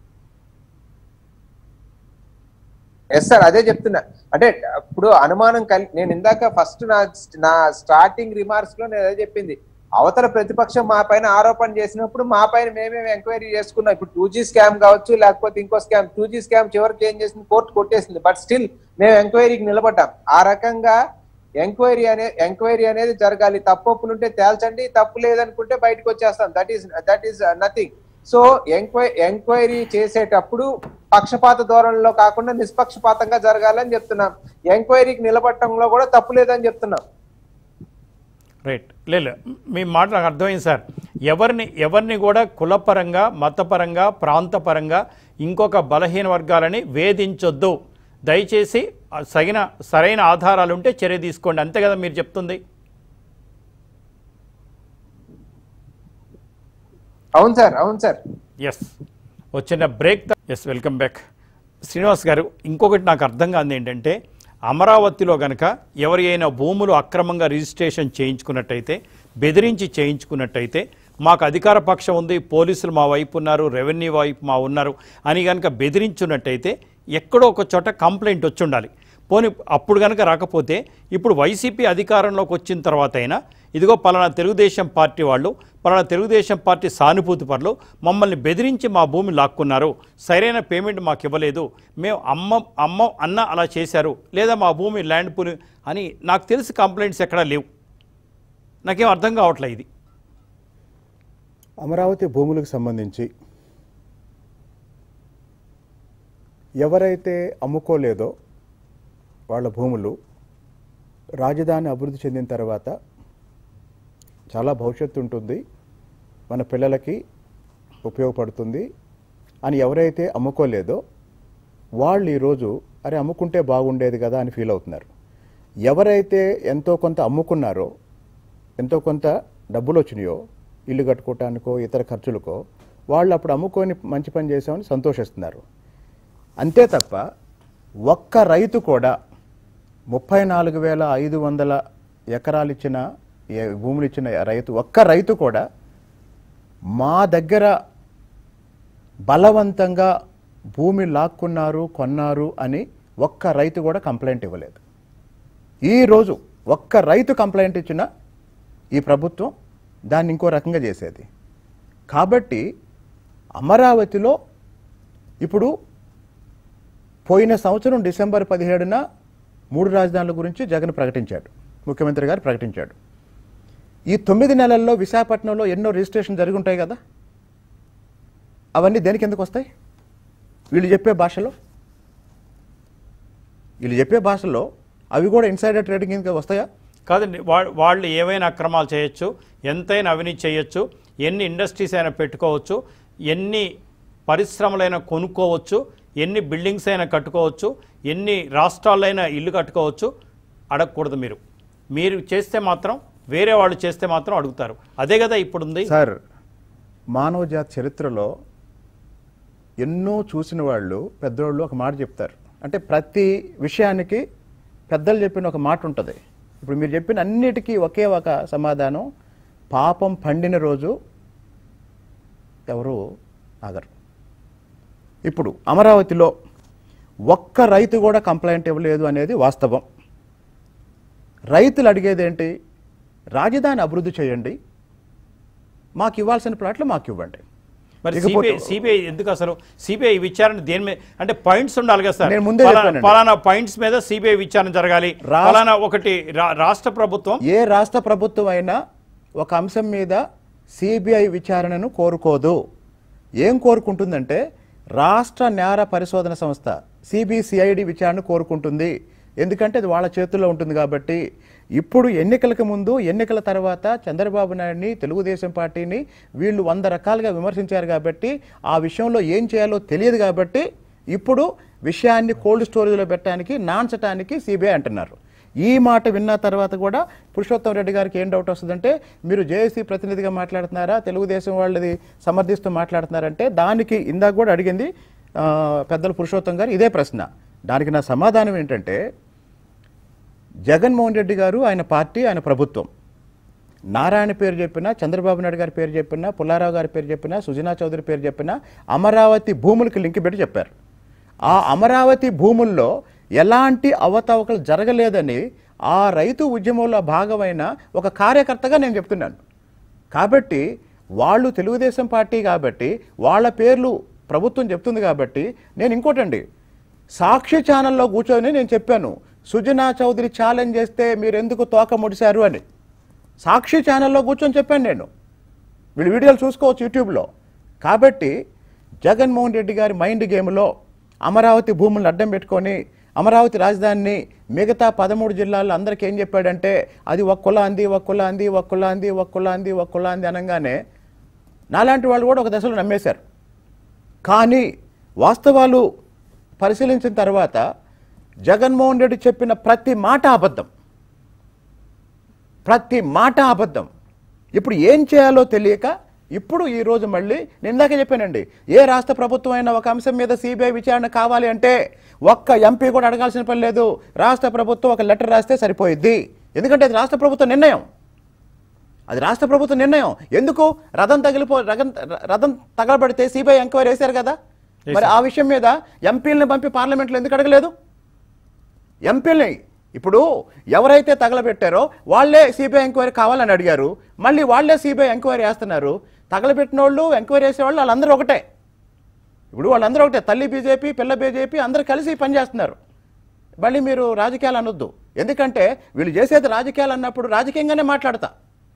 ఎస్ సార్ అదే చెప్తున్నా అంటే ఇప్పుడు అనుమానం కలి నేను ఇందాక ఫస్ట్ నా నా స్టార్టింగ్ రిమార్క్స్ లో నేను అదే చెప్పింది అవతల ప్రతిపక్షం మా పైన ఆరోపణ చేసినప్పుడు మా పైన మేమేమి ఎంక్వైరీ చేసుకున్నాం ఇప్పుడు టూ జీ స్కామ్ కావచ్చు లేకపోతే ఇంకో స్కామ్ టూ జీ స్కామ్ చివరికి ఏం చేసింది కోర్టు కొట్టేసింది బట్ స్టిల్ మేము ఎంక్వైరీకి నిలబడ్డాం ఆ రకంగా ఎంక్వైరీ అనే ఎంక్వైరీ అనేది జరగాలి తప్పులు ఉంటే తేల్చండి తప్పు లేదనుకుంటే బయటకు వచ్చేస్తాం that is that is nothing so ఎంక్వై ఎంక్వైరీ చేసేటప్పుడు పక్షపాత ధోరణిలో కాకుండా నిష్పక్షపాతంగా జరగాలని చెప్తున్నాం ఎంక్వైరీకి నిలబడటంలో కూడా తప్పు లేదని చెప్తున్నాం రైట్ లేదు మీ మాట నాకు అర్థమైంది సార్ ఎవరిని ఎవరిని కూడా కులపరంగా మతపరంగా ప్రాంతపరంగా ఇంకొక బలహీన వర్గాలని వేధించొద్దు దయచేసి ఆ సగిన సరైన ఆధారాలు ఉంటే చర్య తీసుకోండి అంతే కదా మీరు చెప్తుంది అవును సార్ అవును సార్ ఎస్ వచ్చిన break yes welcome back Srinivas గారు ఇంకొకటి నాకు అర్థం కాదు ఏంటంటే అమరావతిలో గనక ఎవరి అయినా భూములు అక్రమంగా రిజిస్ట్రేషన్ చేయించుకున్నట్టయితే బెదిరించి చేయించుకున్నట్టయితే మాకు అధికార పక్షం ఉంది పోలీసులు మా వైపు ఉన్నారు రెవెన్యూ వైపు మా ఉన్నారు అని కనుక బెదిరించున్నట్టయితే ఎక్కడో ఒక చోట కంప్లైంట్ వచ్చి ఉండాలి పోనీ అప్పుడు కనుక రాకపోతే ఇప్పుడు వైసీపీ అధికారంలోకి వచ్చిన తర్వాత అయినా ఇదిగో పలానా తెలుగుదేశం పార్టీ వాళ్ళు పలానా తెలుగుదేశం పార్టీ సానుభూతి పరులు మమ్మల్ని బెదిరించి మా భూమి లాక్కున్నారు సరైన పేమెంట్ మాకు ఇవ్వలేదు మేము అమ్మ అమ్మ అన్న అలా చేశారు లేదా మా భూమి ల్యాండ్ పూలి అని నాకు తెలిసి కంప్లైంట్స్ ఎక్కడా లేవు నాకేం అర్థం కావట్లే ఇది అమరావతి భూములకు సంబంధించి ఎవరైతే అమ్ముకోలేదో వాళ్ళ భూములు రాజధాని అభివృద్ధి చెందిన తర్వాత చాలా భవిష్యత్తు ఉంటుంది మన పిల్లలకి ఉపయోగపడుతుంది అని ఎవరైతే అమ్ముకోలేదో వాళ్ళు ఈరోజు అరే అమ్ముకుంటే బాగుండేది కదా అని ఫీల్ అవుతున్నారు ఎవరైతే ఎంతో కొంత అమ్ముకున్నారో ఎంతో కొంత డబ్బులు వచ్చినాయో ఇల్లు కట్టుకోవటానికో ఇతర ఖర్చులకో వాళ్ళు అప్పుడు అమ్ముకొని మంచి పని చేసామని సంతోషిస్తున్నారు అంతే తప్ప ఒక్క రైతు కూడా ముప్పై నాలుగు వేల ఐదు వందల ఎకరాలు ఇచ్చిన ఏ- భూములు ఇచ్చిన రైతు ఒక్క రైతు కూడా మా దగ్గర బలవంతంగా భూమి లాక్కున్నారు కొన్నారు అని ఒక్క రైతు కూడా కంప్లైంట్ ఇవ్వలేదు ఈరోజు ఒక్క రైతు కంప్లైంట్ ఇచ్చిన ఈ ప్రభుత్వం దాన్ని ఇంకో రకంగా చేసేది కాబట్టి అమరావతిలో ఇప్పుడు పోయిన సంవత్సరం డిసెంబర్ పదిహేడున మూడు రాజధానుల గురించి జగన్ ప్రకటించాడు ముఖ్యమంత్రి గారు ప్రకటించాడు ఈ తొమ్మిది నెలల్లో విశాఖపట్నంలో ఎన్నో రిజిస్ట్రేషన్ జరిగి ఉంటాయి కదా అవన్నీ దేనికి ఎందుకు వస్తాయి వీళ్ళు చెప్పే భాషలో వీళ్ళు చెప్పే భాషలో అవి కూడా ఇన్సైడర్ ట్రేడింగ్ కింద వస్తాయా కాదండి వా- వాళ్ళు ఏవైనా అక్రమాలు చేయొచ్చు ఎంతైనా అవినీతి చేయొచ్చు ఎన్ని ఇండస్ట్రీస్ అయినా పెట్టుకోవచ్చు ఎన్ని పరిశ్రమలైనా కొనుక్కోవచ్చు ఎన్ని బిల్డింగ్స్ అయినా కట్టుకోవచ్చు ఎన్ని రాష్ట్రాలైనా ఇల్లు కట్టుకోవచ్చు అడగకూడదు మీరు మీరు చేస్తే మాత్రం వేరే వాళ్ళు చేస్తే మాత్రం అడుగుతారు అదే కదా ఇప్పుడుంది సార్ మానవ జాతి చరిత్రలో ఎన్నో చూసిన వాళ్ళు పెద్దోళ్ళు ఒక మాట చెప్తారు అంటే ప్రతి విషయానికి పెద్దలు చెప్పిన ఒక మాట ఉంటుంది ఇప్పుడు మీరు చెప్పిన అన్నిటికీ ఒకే ఒక సమాధానం పాపం పండిన రోజు ఎవరు ఆగరు ఇప్పుడు అమరావతిలో ఒక్క రైతు కూడా కంప్లైంట్ ఇవ్వలేదు అనేది వాస్తవం రైతులు అడిగేది ఏంటి రాజధాని అభివృద్ధి చేయండి మాకు ఇవ్వాల్సిన ప్లాట్లు మాకు ఇవ్వండి మరి ఇకపోతే- సిబిఐ సిబిఐ ఎందుకు అసలు సిబిఐ విచారణ దేని మీద అంటే పాయింట్స్ ఉండాలి కదా సార్ నేను ముందే పలానా- చెప్పానండి. పలానా పాయింట్స్ మీద సిబిఐ విచారణ జరగాలి రా- పలానా ఒకటి రా- రాష్ట్ర ప్రభుత్వం ఏ రాష్ట్ర ప్రభుత్వం అయినా ఒక అంశం మీద సిబిఐ విచారణను కోరుకోదు ఏం కోరుకుంటుందంటే రాష్ట్ర నేర పరిశోధన సంస్థ సిబిసిఐడి విచారణ కోరుకుంటుంది ఎందుకంటే అది వాళ్ళ చేతుల్లో ఉంటుంది కాబట్టి ఇప్పుడు ఎన్నికలకు ముందు ఎన్నికల తర్వాత చంద్రబాబు నాయుడిని తెలుగుదేశం పార్టీని వీళ్ళు వంద రకాలుగా విమర్శించారు కాబట్టి ఆ విషయంలో ఏం చేయాలో తెలియదు కాబట్టి ఇప్పుడు విషయాన్ని కోల్డ్ స్టోరేజ్లో పెట్టడానికి నాన్చటానికి సిబిఐ అంటున్నారు ఈ మాట విన్న తర్వాత కూడా పురుషోత్తం రెడ్డి గారికి ఏం డౌట్ వస్తుందంటే మీరు జేఏసీ ప్రతినిధిగా మాట్లాడుతున్నారా తెలుగుదేశం వాళ్ళది సమర్థిస్తూ మాట్లాడుతున్నారంటే దానికి ఇందాక కూడా అడిగింది ఆ, పెద్దలు పురుషోత్తం గారు ఇదే ప్రశ్న దానికి నా సమాధానం ఏంటంటే జగన్మోహన్ రెడ్డి గారు ఆయన పార్టీ ఆయన ప్రభుత్వం నారాయణ పేరు చెప్పినా చంద్రబాబు నాయుడు గారి పేరు చెప్పినా పుల్లారావు గారి పేరు చెప్పినా సుజనా చౌదరి పేరు చెప్పినా అమరావతి భూములకి లింక్ పెట్టి చెప్పారు ఆ అమరావతి భూముల్లో ఎలాంటి అవతవకలు జరగలేదని ఆ రైతు ఉద్యమంలో భాగమైన ఒక కార్యకర్తగా నేను చెప్తున్నాను కాబట్టి వాళ్ళు తెలుగుదేశం పార్టీ కాబట్టి వాళ్ళ పేర్లు ప్రభుత్వం చెప్తుంది కాబట్టి నేను ఇంకోటండి సాక్షి ఛానల్లో కూర్చొని నేను చెప్పాను సుజనా చౌదరి ఛాలెంజ్ చేస్తే మీరు ఎందుకు తోక ముడిశారు అని సాక్షి ఛానల్లో కూర్చొని చెప్పాను నేను వీళ్ళు వీడియోలు చూసుకోవచ్చు యూట్యూబ్లో కాబట్టి జగన్మోహన్ రెడ్డి గారి మైండ్ గేమ్లో అమరావతి భూములను అడ్డం పెట్టుకొని అమరావతి రాజధానిని మిగతా పదమూడు జిల్లాల్లో అందరికీ ఏం చెప్పాడంటే అది ఒక కుల అంది ఒక కుల అంది ఒక కుల అంది ఒక కుల అంది ఒక కుల అంది అనగానే నాలాంటి వాళ్ళు కూడా ఒక దశలో నమ్మేశారు కానీ వాస్తవాలు పరిశీలించిన తర్వాత జగన్మోహన్ రెడ్డి చెప్పిన ప్రతి మాట అబద్ధం ప్రతి మాట అబద్ధం ఇప్పుడు ఏం చేయాలో తెలియక ఇప్పుడు ఈ రోజు మళ్ళీ నేను ఇందాకే చెప్పానండి ఏ రాష్ట్ర ప్రభుత్వం అయినా ఒక అంశం మీద సిబిఐ విచారణ కావాలి అంటే ఒక్క ఎంపీ కూడా అడగాల్సిన పని లేదు రాష్ట్ర ప్రభుత్వం ఒక లెటర్ రాస్తే సరిపోయిద్ది ఎందుకంటే అది రాష్ట్ర ప్రభుత్వ నిర్ణయం అది రాష్ట్ర ప్రభుత్వ నిర్ణయం ఎందుకు రథం తగిలిపో రథం రథం తగలబడితే సిబిఐ ఎంక్వైరీ వేశారు కదా మరి ఆ విషయం మీద ఎంపీలను పంపి పార్లమెంట్లో ఎందుకు అడగలేదు ఎంపీలని ఇప్పుడు ఎవరైతే తగలబెట్టారో వాళ్ళే సిబిఐ ఎంక్వైరీ కావాలని అడిగారు మళ్ళీ వాళ్ళే సిబిఐ ఎంక్వైరీ వేస్తున్నారు తగలబెట్టిన వాళ్ళు ఎంక్వైరీ చేసేవాళ్ళు వాళ్ళందరూ ఒకటే ఇప్పుడు వాళ్ళందరూ ఒకటే తల్లి బీజేపీ పిల్ల బీజేపీ అందరూ కలిసి పనిచేస్తున్నారు మళ్ళీ మీరు రాజకీయాలు అనొద్దు ఎందుకంటే వీళ్ళు చేసేది రాజకీయాలు అన్నప్పుడు రాజకీయంగానే మాట్లాడతా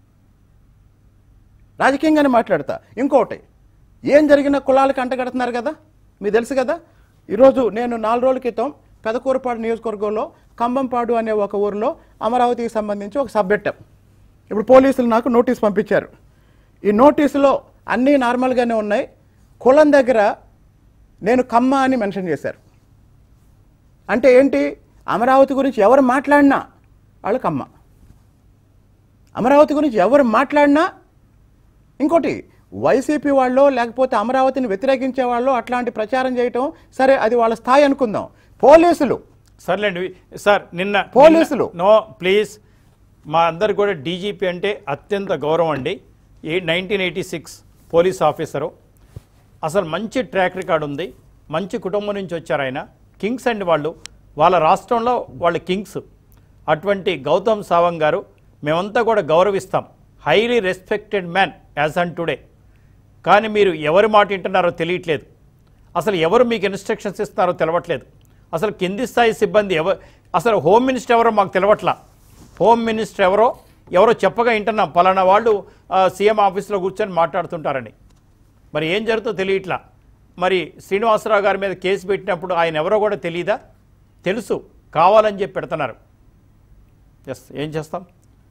రాజకీయంగానే మాట్లాడతా ఇంకోటి ఏం జరిగిన కులాలకు అంటగడుతున్నారు కదా మీకు తెలుసు కదా ఈరోజు నేను నాలుగు రోజుల క్రితం పెదకూరపాడు నియోజకవర్గంలో కంబంపాడు అనే ఒక ఊరిలో అమరావతికి సంబంధించి ఒక సబ్ పెట్టాం ఇప్పుడు పోలీసులు నాకు నోటీస్ పంపించారు ఈ నోటీసులో అన్నీ నార్మల్గానే ఉన్నాయి కులం దగ్గర నేను కమ్మ అని మెన్షన్ చేశారు అంటే ఏంటి అమరావతి గురించి ఎవరు మాట్లాడినా వాళ్ళు కమ్మ అమరావతి గురించి ఎవరు మాట్లాడినా ఇంకోటి వైసీపీ వాళ్ళు లేకపోతే అమరావతిని వ్యతిరేకించే వాళ్ళు అట్లాంటి ప్రచారం చేయటం సరే అది వాళ్ళ స్థాయి అనుకుందాం పోలీసులు సర్లేండి సార్ నిన్న పోలీసులు. నిన్న- నో ప్లీజ్ మా అందరికి కూడా డీజీపీ అంటే అత్యంత గౌరవం అండి a nineteen eighty six police officer అసలు మంచి ట్రాక్ రికార్డ్ ఉంది మంచి కుటుంబం నుంచి వచ్చారు ఆయన కింగ్స్ అండి వాళ్ళు వాళ్ళ రాష్ట్రంలో వాళ్ళు కింగ్స్ అటువంటి గౌతమ్ సావంగ్ గారు మేమంతా కూడా గౌరవిస్తాం highly respected man as on today కానీ మీరు ఎవరి మాట వింటున్నారో తెలియట్లేదు అసలు ఎవరు మీకు ఇన్స్ట్రక్షన్స్ ఇస్తున్నారో తెలవట్లేదు అసలు కింది స్థాయి సిబ్బంది ఎవరు అసలు హోమ్ మినిస్టర్ ఎవరో మాకు తెలవట్లా హోమ్ మినిస్టర్ ఎవరో ఎవరో చెప్పగా వింటున్నాం పలానా వాళ్ళు ఆ, సీఎం ఆఫీస్లో కూర్చొని మాట్లాడుతుంటారని మరి ఏం జరుగుతుందో తెలియట్లా మరి శ్రీనివాసరావు గారి మీద కేసు పెట్టినప్పుడు ఆయన ఎవరో కూడా తెలియదా తెలుసు కావాలని చెప్పి పెడుతున్నారు ఎస్ ఏం చేస్తాం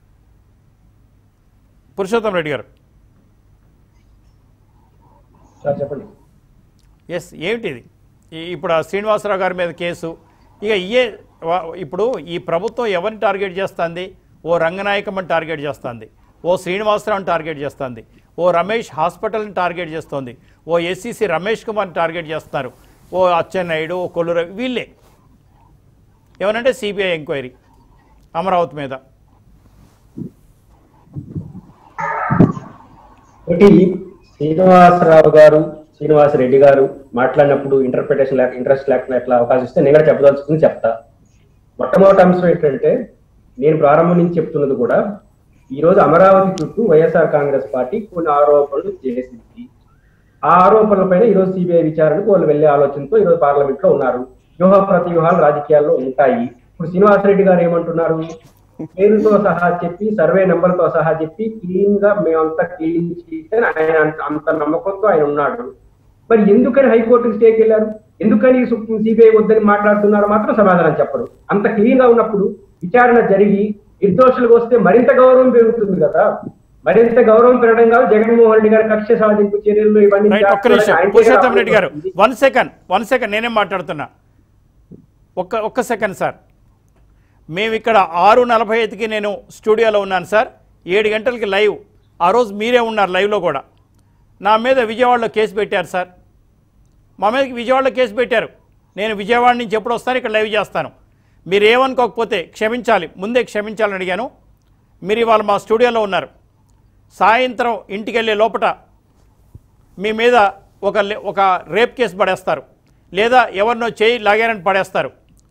పురుషోత్తం రెడ్డి గారు సార్ చెప్పండి ఎస్ ఏమిటిది ఈ- ఇప్పుడు ఆ శ్రీనివాసరావు గారి మీద కేసు ఇక ఇయే వా- ఇప్పుడు ఈ ప్రభుత్వం ఎవరిని టార్గెట్ చేస్తుంది ఓ రంగనాయకమ్మని టార్గెట్ చేస్తుంది ఓ శ్రీనివాసరావుని టార్గెట్ చేస్తుంది ఓ రమేష్ హాస్పిటల్ని టార్గెట్ చేస్తోంది ఓ ఎస్సీసీ రమేష్ కుమార్ని టార్గెట్ చేస్తున్నారు ఓ అచ్చెన్నాయుడు ఓ కొల్లు వీళ్ళే ఏమనంటే సిబిఐ ఎంక్వైరీ అమరావతి మీద ఒకటి శ్రీనివాసరావు గారు శ్రీనివాస రెడ్డి గారు మాట్లాడినప్పుడు ఇంటర్ప్రిటేషన్ లేక ఇంట్రెస్ట్ లేకుండా ఎట్లా అవకాశం ఇస్తే నేను కూడా చెప్పదలుచుకుని చెప్తా మొట్టమొదటి అంశం ఏంటంటే నేను ప్రారంభం నుంచి చెప్తున్నది కూడా ఈ రోజు అమరావతి చుట్టూ వైఎస్ఆర్ కాంగ్రెస్ పార్టీ కొన్ని ఆరోపణలు చేసింది ఆ ఆరోపణలపైన ఈ రోజు సిబిఐ విచారణకు వాళ్ళు వెళ్లే ఆలోచనతో ఈ రోజు పార్లమెంట్ లో ఉన్నారు వ్యూహ ప్రతివ్యూహాలు రాజకీయాల్లో ఉంటాయి ఇప్పుడు శ్రీనివాసరెడ్డి గారు ఏమంటున్నారు పేరుతో సహా చెప్పి సర్వే నెంబర్తో సహా చెప్పి క్లీన్ గా మేమంతా క్లీన్ చేస్తే ఆయన అంత- అంత నమ్మకంతో ఆయన ఉన్నాడు మరి ఎందుకని హైకోర్టుకి స్టేకి వెళ్ళారు ఎందుకని సిబిఐ వద్దని మాట్లాడుతున్నారు మాత్రం సమాధానం చెప్పరు అంత క్లీన్ గా ఉన్నప్పుడు విచారణ జరిగి నిర్దోషులకు వస్తే మరింత గౌరవం పెరుగుతుంది కదా మరింత గౌరవం పెరగడం కాదు జగన్మోహన్ రెడ్డి గారి కక్ష సాధింపు చర్యలు ఇవన్నీ రైట్ ఒక్క చేస్తున్నారని నిమిషం ఆయనకే పురుషోత్తం రెడ్డి గారు రావాల్సి వన్ సెకండ్ వన్ సెకండ్ నేనేం మాట్లాడుతున్నా ఒక్క ఒక్క సెకండ్ సార్ మేము ఇక్కడ ఆరు నలభై ఐదుకి నేను స్టూడియోలో ఉన్నాను సార్ ఏడు గంటలకి లైవ్ ఆ రోజు మీరే ఉన్నారు లైవ్లో కూడా నా మీద విజయవాడలో కేసు పెట్టారు సార్ మా మీదకి విజయవాడలో కేసు పెట్టారు నేను విజయవాడ నుంచి ఎప్పుడు వస్తాను ఇక్కడ లైవ్ చేస్తాను మీరు ఏమనుకోకపోతే క్షమించాలి ముందే క్షమించాలని అడిగాను మీరు ఇవాళ మా స్టూడియోలో ఉన్నారు సాయంత్రం ఇంటికి వెళ్ళే లోపట మీ మీద ఒక లే- ఒక రేప్ కేసు పడేస్తారు లేదా ఎవరినో చేయి లాగారని పడేస్తారు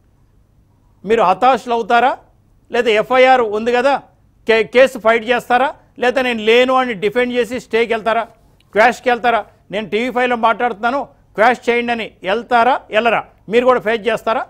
మీరు హతాశులు అవుతారా లేదా ఎఫ్ఐఆర్ ఉంది కదా కే కేసు ఫైట్ చేస్తారా లేదా నేను లేను అని డిఫెండ్ చేసి స్టేకి వెళ్తారా క్వాష్కి వెళ్తారా నేను టీవీ ఫైవ్లో మాట్లాడుతున్నాను క్వాష్ చేయండి అని వెళ్తారా వెళ్ళరా మీరు కూడా ఫేస్ చేస్తారా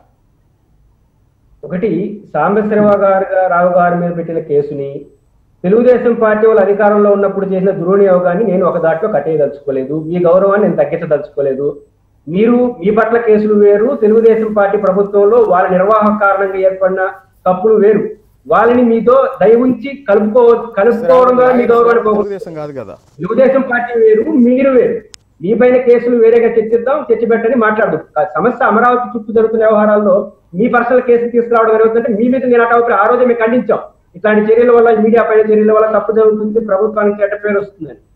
ఒకటి సాంబశివరావు గారు రావు గారి మీద పెట్టిన కేసుని తెలుగుదేశం పార్టీ వాళ్ళు అధికారంలో ఉన్నప్పుడు చేసిన దుర్వినియోగాన్ని నేను ఒక దాంట్లో కట్టేయదలుచుకోలేదు మీ గౌరవాన్ని నేను తగ్గించదలుచుకోలేదు మీరు మీ పట్ల కేసులు వేరు తెలుగుదేశం పార్టీ ప్రభుత్వంలో వాళ్ళ నిర్వాహక కారణంగా ఏర్పడిన తప్పులు వేరు వాళ్ళని మీతో దయ ఉంచి కలుపుకో కలుపుకోవడం ద్వారా మీ గౌరవాన్ని పోగొట్టుకోవడం. తెలుగుదేశం కాదు కదా తెలుగుదేశం పార్టీ వేరు మీరు వేరు మీ పైన కేసులు వేరేగా చర్చిద్దాం చర్చబెట్టని మాట్లాడు ఆ సమస్య అమరావతి చుట్టూ జరుగుతున్న వ్యవహారాల్లో మీ పర్సనల్ కేసు తీసుకురావడం జరుగుతుందంటే మీ మీద నేను అటు ఆ రోజే మేము ఖండించాం ఇట్లాంటి చర్యల వల్ల మీడియా పైన చర్యల వల్ల తప్పు జరుగుతుంది ప్రభుత్వానికి చెడ్డ పేరు వస్తుందని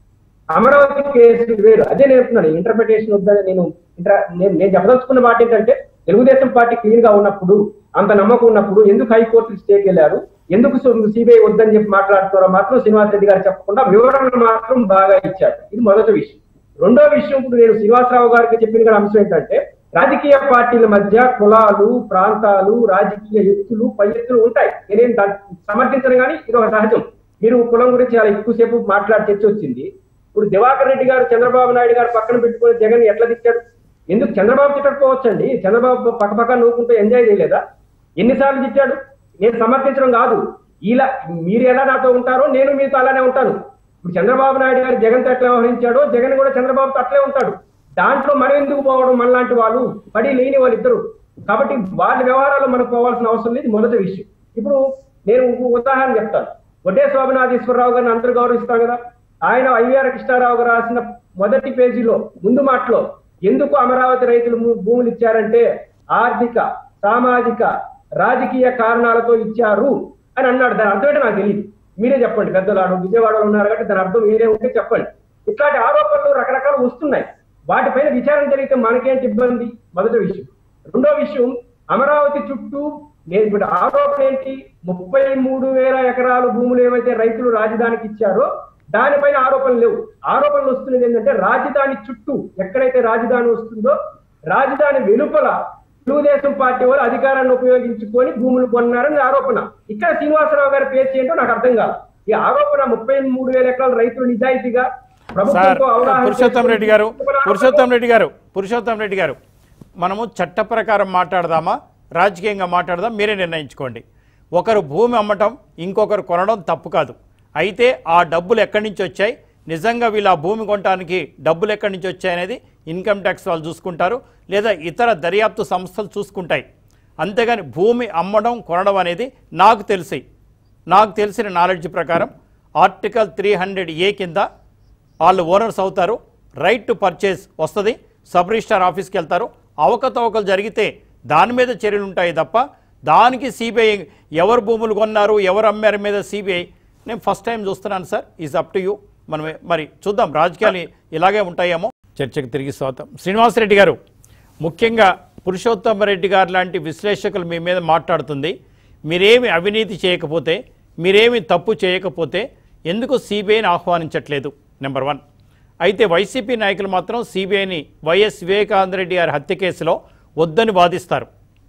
అమరావతి కేసు వేరు అదే నేను చెప్తున్నాను ఇంటర్ప్రిటేషన్ వద్దని నేను ఇంటర్- నేను నేను చెప్పదలుచుకున్న మాట ఏంటంటే తెలుగుదేశం పార్టీ క్లీన్ గా ఉన్నప్పుడు అంత నమ్మకం ఉన్నప్పుడు ఎందుకు హైకోర్టు స్టేకి వెళ్ళారు ఎందుకు సిబిఐ వద్దని చెప్పి మాట్లాడుతున్నారో మాత్రం శ్రీనివాస్ రెడ్డి గారు చెప్పకుండా వివరణలు మాత్రం బాగా ఇచ్చారు ఇది మొదటి విషయం రెండో విషయం ఇప్పుడు నేను శ్రీనివాసరావు గారికి చెప్పిన కూడా అంశం ఏంటంటే రాజకీయ పార్టీల మధ్య కులాలు ప్రాంతాలు రాజకీయ ఎత్తులు పై ఎత్తులు ఉంటాయి నేనేం దాన్ని సమర్థించను కానీ ఇది ఒక సహజం మీరు కులం గురించి చాలా ఎక్కువసేపు మాట్లాడి చర్చ వచ్చింది ఇప్పుడు దివాకర్ రెడ్డి గారు చంద్రబాబు నాయుడు గారు పక్కన పెట్టుకుని జగన్ ఎట్లా తిట్టాడు ఎందుకు చంద్రబాబు తిట్టకపోవచ్చండి చంద్రబాబు పక్క పక్క నవ్వుకుంటూ ఎంజాయ్ చేయలేదా ఎన్నిసార్లు తిట్టాడు నేను సమర్థించడం కాదు ఇలా మీరు ఎలా నాతో ఉంటారో నేను మీతో అలానే ఉంటాను ఇప్పుడు చంద్రబాబు నాయుడు గారు జగన్ ఎట్లా వ్యవహరించాడో జగన్ కూడా చంద్రబాబుతో అట్లే ఉంటాడు దాంట్లో మనం ఎందుకు పోవడం మనలాంటి వాళ్ళు పడి లేని వాళ్ళు ఇద్దరు కాబట్టి వాళ్ళ వ్యవహారాలు మనకు పోవాల్సిన అవసరం లేదు మొదటి విషయం ఇప్పుడు నేను ఇంకో ఉదాహరణ చెప్తాను వడ్డే శోభనాథేశ్వరరావు గారిని అందరూ గౌరవిస్తాం కదా ఆయన ఐవీఆర్ కృష్ణారావు గారు రాసిన మొదటి పేజీలో ముందు మాటలో ఎందుకు అమరావతి రైతులు భూ- భూములు ఇచ్చారంటే ఆర్థిక సామాజిక రాజకీయ కారణాలతో ఇచ్చారు అని అన్నాడు దాని అర్థం ఏంటో నాకు తెలియదు మీరే చెప్పండి పెద్దలాడు విజయవాడలో ఉన్నారు కాబట్టి దాని అర్థం వేరే ఉంటే చెప్పండి ఇట్లాంటి ఆరోపణలు రకరకాలు వస్తున్నాయి వాటిపైన విచారణ జరిగితే మనకేంటి ఇబ్బంది మొదటి విషయం రెండో విషయం అమరావతి చుట్టూ నేను ఇప్పుడు ఆరోపణ ఏంటి ముప్పై మూడు వేల ఎకరాలు భూములు ఏవైతే రైతులు రాజధానికి ఇచ్చారో దానిపైన ఆరోపణలు లేవు ఆరోపణలు వస్తున్నది ఏంటంటే రాజధాని చుట్టూ ఎక్కడైతే రాజధాని వస్తుందో రాజధాని వెలుపల తెలుగుదేశం పార్టీ వాళ్ళు అధికారాన్ని ఉపయోగించుకొని భూములు కొన్నారని ఆరోపణ ఇక్కడ శ్రీనివాసరావు గారి పేరు ఏంటో నాకు అర్థం కాదు ఈ ఆరోపణ ముప్పై మూడు వేల ఎకరాల రైతులు నిజాయితీగా సార్ ప్రభుత్వంతో అవగాహన పురుషోత్తం రెడ్డి గారు చేసుకొని పురుషోత్తం రెడ్డి గారు పురుషోత్తం రెడ్డి గారు మనము చట్ట ప్రకారం మాట్లాడదామా రాజకీయంగా మాట్లాడదాం మీరే నిర్ణయించుకోండి ఒకరు భూమి అమ్మటం ఇంకొకరు కొనడం తప్పు కాదు అయితే ఆ డబ్బులు ఎక్కడి నుంచి వచ్చాయి నిజంగా వీళ్ళు ఆ భూమి కొనడానికి డబ్బులు ఎక్కడి నుంచి వచ్చాయి అనేది ఇన్కమ్ ట్యాక్స్ వాళ్ళు చూసుకుంటారు లేదా ఇతర దర్యాప్తు సంస్థలు చూసుకుంటాయి అంతేగాని భూమి అమ్మడం కొనడం అనేది నాకు తెలిసి నాకు తెలిసిన నాలెడ్జ్ ప్రకారం ఆర్టికల్ త్రీ హండ్రెడ్ ఏ కింద వాళ్ళు ఓనర్స్ అవుతారు రైట్ టు పర్చేస్ వస్తుంది సబ్ రిజిస్టార్ ఆఫీస్కి వెళ్తారు అవకతవకలు జరిగితే దాని మీద చర్యలు ఉంటాయి తప్ప దానికి సిబిఐ ఎవరు భూములు కొన్నారు ఎవరు అమ్మారు మీద సిబిఐ నేను ఫస్ట్ టైం చూస్తున్నాను sir is up to you మనం మరి చూద్దాం రాజకీయాలు ఇలాగే ఉంటాయేమో చర్చకు తిరిగి స్వాగతం శ్రీనివాసరెడ్డి గారు ముఖ్యంగా పురుషోత్తమ రెడ్డి గారు లాంటి విశ్లేషకులు మీ మీద మాట్లాడుతుంది మీరేమి అవినీతి చేయకపోతే మీరేమి తప్పు చేయకపోతే ఎందుకు సిబిఐని ఆహ్వానించట్లేదు నెంబర్ వన్ అయితే వైసీపీ నాయకులు మాత్రం సిబిఐని వైఎస్ వివేకానంద రెడ్డి గారి హత్య కేసులో వద్దని వాదిస్తారు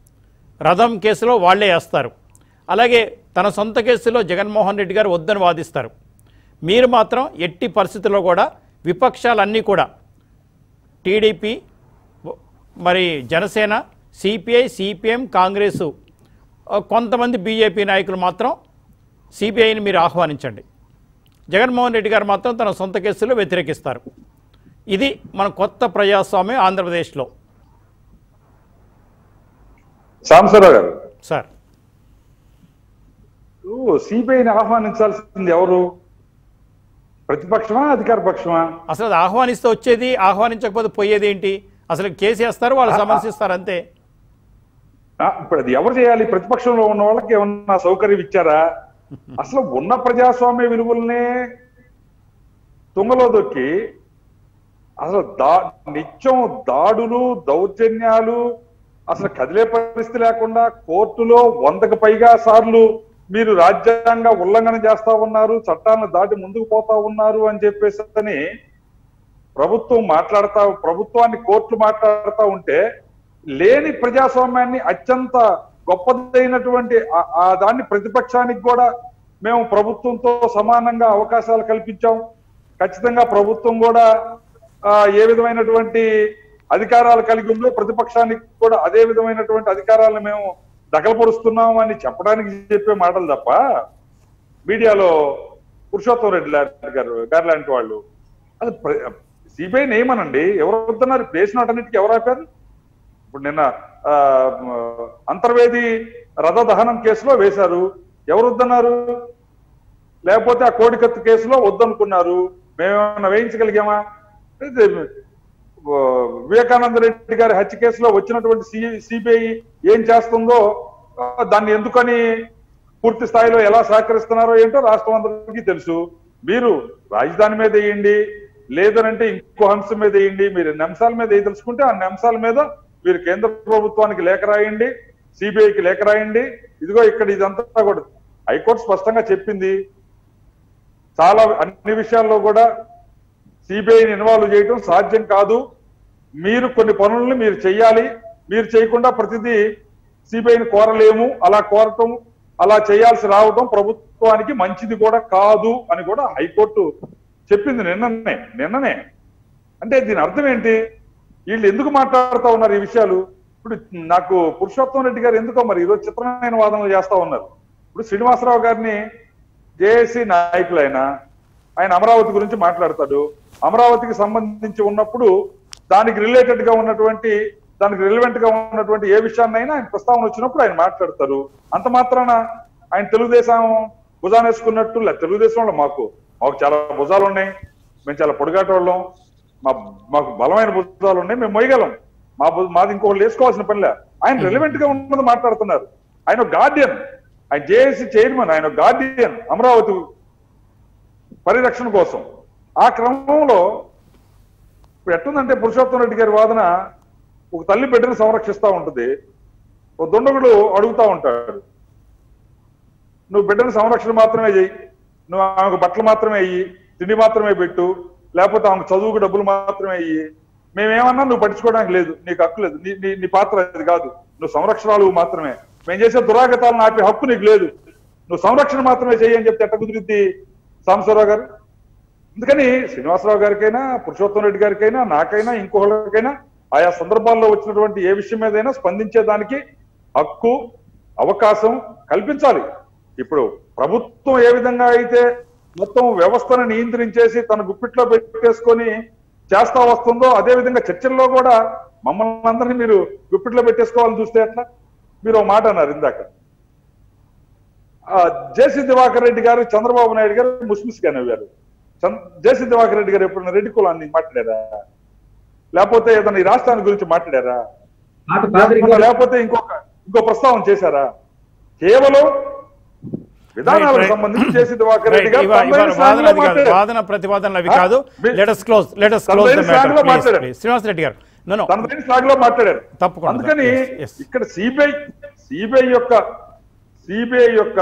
రథం కేసులో వాళ్ళే వేస్తారు అలాగే తన సొంత కేసులో జగన్మోహన్ రెడ్డి గారు వద్దని వాదిస్తారు మీరు మాత్రం ఎట్టి పరిస్థితుల్లో కూడా విపక్షాలన్నీ కూడా టీడీపీ మరి జనసేన సిపిఐ సిపిఎం కాంగ్రెసు ఆ, కొంతమంది బీజేపీ నాయకులు మాత్రం సిబిఐని మీరు ఆహ్వానించండి జగన్మోహన్ రెడ్డి గారు మాత్రం తన సొంత కేసులో వ్యతిరేకిస్తారు ఇది మన కొత్త ప్రజాస్వామ్యం ఆంధ్రప్రదేశ్లో సాంబశివరావు గారు సార్ సిబిఐని ఆహ్వానించాల్సింది ఎవరు ప్రతిపక్షమా అధికార పక్షమా అసలు అది ఆహ్వానిస్తే వచ్చేది ఆహ్వానించకపోతే పోయేది ఏంటి అసలు కేసు వేస్తారు వాళ్ళు సమర్శిస్తారు అంతే ఆ, ఇప్పుడు అది ఎవరు చేయాలి ప్రతిపక్షంలో ఉన్న వాళ్ళకి ఏమన్నా సౌకర్యం ఇచ్చారా అసలు ఉన్న ప్రజాస్వామ్య విలువల్నే తుంగలో దొక్కి అసలు దా నిత్యం దాడులు దౌర్జన్యాలు అసలు కదిలే పరిస్థితి లేకుండా కోర్టులో వందకు పైగా సార్లు మీరు రాజ్యాంగ ఉల్లంఘన చేస్తా ఉన్నారు చట్టాలను దాటి ముందుకు పోతా ఉన్నారు అని చెప్పేసి అని ప్రభుత్వం మాట్లాడతా ప్రభుత్వాన్ని కోర్టులు మాట్లాడుతూ ఉంటే లేని ప్రజాస్వామ్యాన్ని అత్యంత గొప్పదైనటువంటి ఆ- ఆ దాన్ని ప్రతిపక్షానికి కూడా మేము ప్రభుత్వంతో సమానంగా అవకాశాలు కల్పించాం ఖచ్చితంగా ప్రభుత్వం కూడా ఆ, ఏ విధమైనటువంటి అధికారాలు కలిగి ఉందో ప్రతిపక్షానికి కూడా అదే విధమైనటువంటి అధికారాలను మేము దగలపరుస్తున్నాం అని చెప్పడానికి చెప్పే మాటలు తప్ప మీడియాలో పురుషోత్తం రెడ్డి లాంటి గారు గారు లాంటి వాళ్ళు అది సిబిఐ ఏమనండి ఎవరు వద్దన్నారు వేసిన వాటన్నిటికీ ఎవరు ఆపారు ఇప్పుడు నిన్న ఆ, మ, అంతర్వేది రథ దహనం కేసులో వేశారు ఎవరు వద్దన్నారు లేకపోతే ఆ కోడికత్తు కేసులో వద్దనుకున్నారు మేమేమన్నా వేయించగలిగామా ఇది, ఓ, వివేకానంద రెడ్డి గారి హత్య కేసులో వచ్చినటువంటి సిబిఐ ఏం చేస్తుందో ఆ, దాన్ని ఎందుకని పూర్తి స్థాయిలో ఎలా సహకరిస్తున్నారో ఏంటో రాష్ట్రం అందరికీ తెలుసు మీరు రాజధాని మీద వేయండి లేదనంటే ఇంకో అంశం మీద వేయండి మీరు ఎన్ని అంశాల మీద వేయదలుచుకుంటే అన్ని అంశాల మీద మీరు కేంద్ర ప్రభుత్వానికి లేఖ రాయండి సిబిఐకి లేఖ రాయండి ఇదిగో ఇక్కడ ఇదంతా కూడా హైకోర్టు స్పష్టంగా చెప్పింది చాలా అన్ని విషయాల్లో కూడా సిబిఐని ఇన్వాల్వ్ చేయడం సాధ్యం కాదు మీరు కొన్ని పనులను మీరు చెయ్యాలి మీరు చేయకుండా ప్రతిదీ సిబిఐని కోరలేము అలా కోరటం అలా చేయాల్సి రావటం ప్రభుత్వానికి మంచిది కూడా కాదు అని కూడా హైకోర్టు చెప్పింది నిన్ననే నిన్ననే అంటే దీని అర్థం ఏంటి వీళ్ళు ఎందుకు మాట్లాడుతూ ఉన్నారు ఈ విషయాలు ఇప్పుడు నాకు పురుషోత్తం రెడ్డి గారు ఎందుకో మరి ఈరోజు చిత్రమైన వాదనలు చేస్తా ఉన్నారు ఇప్పుడు శ్రీనివాసరావు గారిని జేఏసీ నాయకులైన ఆయన అమరావతి గురించి మాట్లాడతాడు అమరావతికి సంబంధించి ఉన్నప్పుడు దానికి రిలేటెడ్ గా ఉన్నటువంటి దానికి రిలవెంట్ గా ఉన్నటువంటి ఏ విషయాన్నైనా ఆయన ప్రస్తావన వచ్చినప్పుడు ఆయన మాట్లాడతారు అంత మాత్రాన ఆయన తెలుగుదేశం భుజాన్ని వేసుకున్నట్టు లే తెలుగుదేశంలో మాకు మాకు చాలా భుజాలు ఉన్నాయి మేము చాలా పొడిగాట వాళ్ళం మా మాకు బలమైన భుజాలు ఉన్నాయి మేము మొయ్యగలం మా భుజ- మాది ఇంకొకళ్ళు వేసుకోవాల్సిన పనిలే ఆయన రిలవెంట్ గా ఉన్నది మాట్లాడుతున్నారు ఆయన గార్డియన్ ఆయన జేఏసీ చైర్మన్ ఆయన గార్డియన్ అమరావతి పరిరక్షణ కోసం ఆ క్రమంలో ఇప్పుడు ఎట్టుందంటే పురుషోత్తం రెడ్డి గారి వాదన ఒక తల్లి బిడ్డను సంరక్షిస్తా ఉంటుంది ఒక దుండగుడు అడుగుతా ఉంటాడు నువ్వు బిడ్డను సంరక్షణ మాత్రమే చెయ్యి నువ్వు ఆమెకు బట్టలు మాత్రమే అయ్యి తిండి మాత్రమే పెట్టు లేకపోతే ఆమెకు చదువుకు డబ్బులు మాత్రమే అయ్యి మేమేమన్నా నువ్వు పట్టించుకోవడానికి లేదు నీకు హక్కు లేదు నీ నీ నీ పాత్ర అది కాదు నువ్వు సంరక్షణాలు మాత్రమే మేము చేసే దురాగతాలను ఆపే హక్కు నీకు లేదు నువ్వు సంరక్షణ మాత్రమే చెయ్యి అని చెప్తే ఎట్ట కుదిరిద్ది సాంబశివరావు గారు అందుకని శ్రీనివాసరావు గారికైనా పురుషోత్తం రెడ్డి గారికైనా నాకైనా ఇంకొకరికైనా ఆయా సందర్భాల్లో వచ్చినటువంటి ఏ విషయం మీదైనా స్పందించేదానికి హక్కు అవకాశం కల్పించాలి ఇప్పుడు ప్రభుత్వం ఏ విధంగా అయితే మొత్తం వ్యవస్థను నియంత్రించేసి తన గుప్పిట్లో పెట్టేసుకొని చేస్తా వస్తుందో అదే విధంగా చర్చల్లో కూడా మమ్మల్ని అందరినీ మీరు గుప్పిట్లో పెట్టేసుకోవాలని చూస్తే ఎట్లా మీరు ఒక మాట అన్నారు ఇందాక ఆ, జేసీ దివాకర్ రెడ్డి గారు చంద్రబాబు నాయుడు గారు ముస్మిస్గా నవ్వారు చంద్ర- జేసీ దివాకర్ రెడ్డి గారు ఎప్పుడైనా రెడ్డి కులాన్ని మాట్లాడారా లేకపోతే ఏదైనా ఈ రాష్ట్రాన్ని గురించి మాట్లాడారా పాత పాదరిక లేకపోతే ఇంకొక ఇంకో ప్రస్తావన చేశారా కేవలం విధానాలకు Right, right. సంబంధించి జేసీ దివాకర్ రెడ్డి రైట్ గారు ఇవా- తనదైన ఇవాళ వాదన శ్లాఘనలో అది కాదు మాట్లాడారు. వాదన ప్రతివాదనలు అవి ఆ, కాదు మీ- లెటస్ క్లోజ్ లెటస్ తనదైన క్లోజ్ ద మ్యాటర్ శ్లాఘనలో ప్లీజ్ మాట్లాడారు. ప్లీజ్ శ్రీనివాస్ రెడ్డి గారు నో తనదైన శ్లాఘనలో మాట్లాడారు తప్పకుండా, అందుకని yes, yes. ఇక్కడ సిబిఐ సిబిఐ యొక్క సిబిఐ యొక్క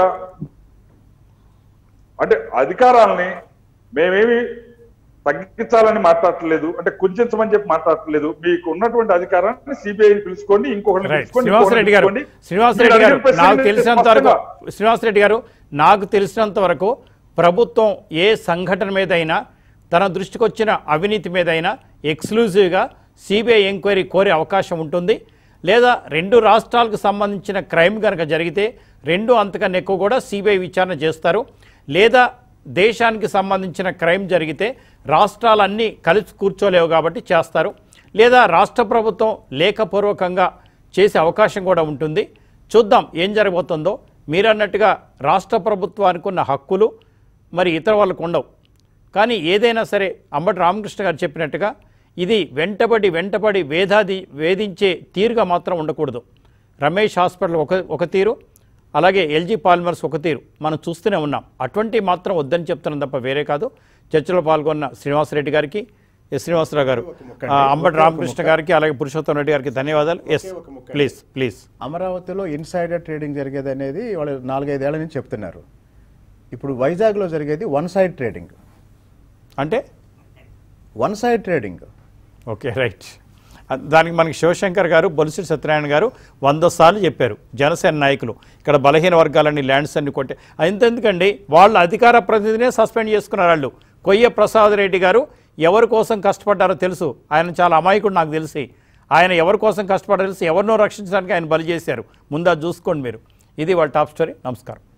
అంటే అధికారాలని మేమేమి తగ్గించాలని మాట్లాడట్లేదు అంటే కుంచమని చెప్పి మాట్లాడట్లేదు మీకు ఉన్నటువంటి అధికారాన్ని సిబిఐ పిలుచుకోండి ఇంకొకరిని రైట్ పిలుచుకోండి, శ్రీనివాసరెడ్డి గారు ఇంకొకరిని పిలుచుకోండి. శ్రీనివాసరెడ్డి మీరు గారు అడిగిన నాకు ప్రశ్నకి తెలిసినంత వరకు స్పష్టంగా శ్రీనివాసరెడ్డి గారు నాకు తెలిసినంత వరకు ప్రభుత్వం ఏ సంఘటన మీద అయినా తన దృష్టికి వచ్చిన అవినీతి మీద అయినా ఎక్స్క్లూజివ్గా సిబిఐ ఎంక్వైరీ కోరే అవకాశం ఉంటుంది లేదా రెండు రాష్ట్రాలకు సంబంధించిన క్రైమ్ కనుక జరిగితే రెండు అంతకన్నా ఎక్కువ కూడా సిబిఐ విచారణ చేస్తారు లేదా దేశానికి సంబంధించిన క్రైమ్ జరిగితే రాష్ట్రాలన్నీ కలిసి కూర్చోలేవు కాబట్టి చేస్తారు లేదా రాష్ట్ర ప్రభుత్వం లేఖపూర్వకంగా చేసే అవకాశం కూడా ఉంటుంది చూద్దాం ఏం జరగబోతుందో మీరన్నట్టుగా రాష్ట్ర ప్రభుత్వానికి ఉన్న హక్కులు మరి ఇతర వాళ్ళకు ఉండవు కానీ ఏదైనా సరే అంబటి రామకృష్ణ గారు చెప్పినట్టుగా ఇది వెంటబడి వెంటబడి వేధాది వేధించే తీరుగా మాత్రం ఉండకూడదు రమేష్ హాస్పిటల్ ఒక ఒక తీరు అలాగే ఎల్జీ పాలిమర్స్ ఒక తీరు మనం చూస్తూనే ఉన్నాం అటువంటి మాత్రం వద్దని చెప్తున్నాం తప్ప వేరే కాదు చర్చలో పాల్గొన్న శ్రీనివాసరెడ్డి గారికి ఎస్ శ్రీనివాసరావు గారు ఆ, అంబటి రామకృష్ణ గారికి అలాగే పురుషోత్తం రెడ్డి గారికి ధన్యవాదాలు ఎస్ ప్లీజ్ ప్లీజ్ అమరావతిలో ఇన్సైడర్ ట్రేడింగ్ జరిగేది అనేది వాళ్ళు నాలుగైదేళ్ల నుంచి చెప్తున్నారు ఇప్పుడు వైజాగ్లో జరిగేది వన్ సైడ్ ట్రేడింగ్ అంటే one side trading okay right అ- దానికి మనకి శివశంకర్ గారు బొలిసిరి సత్యనారాయణ గారు వంద సార్లు చెప్పారు జనసేన నాయకులు ఇక్కడ బలహీన వర్గాలన్నీ ల్యాండ్స్ అన్ని కొట్టే ఎందుకండి వాళ్ళ అధికార ప్రతినిధినే సస్పెండ్ చేసుకున్నారు వాళ్ళు కొయ్య ప్రసాద్ రెడ్డి గారు ఎవరి కోసం కష్టపడ్డారో తెలుసు ఆయన చాలా అమాయకుడు నాకు తెలిసి ఆయన ఎవరి కోసం కష్టపడ్డారో తెలిసి ఎవరినో రక్షించడానికి ఆయన బలి చేశారు ముందు అది చూసుకోండి మీరు ఇది వాళ్ళ టాప్ స్టోరీ నమస్కారం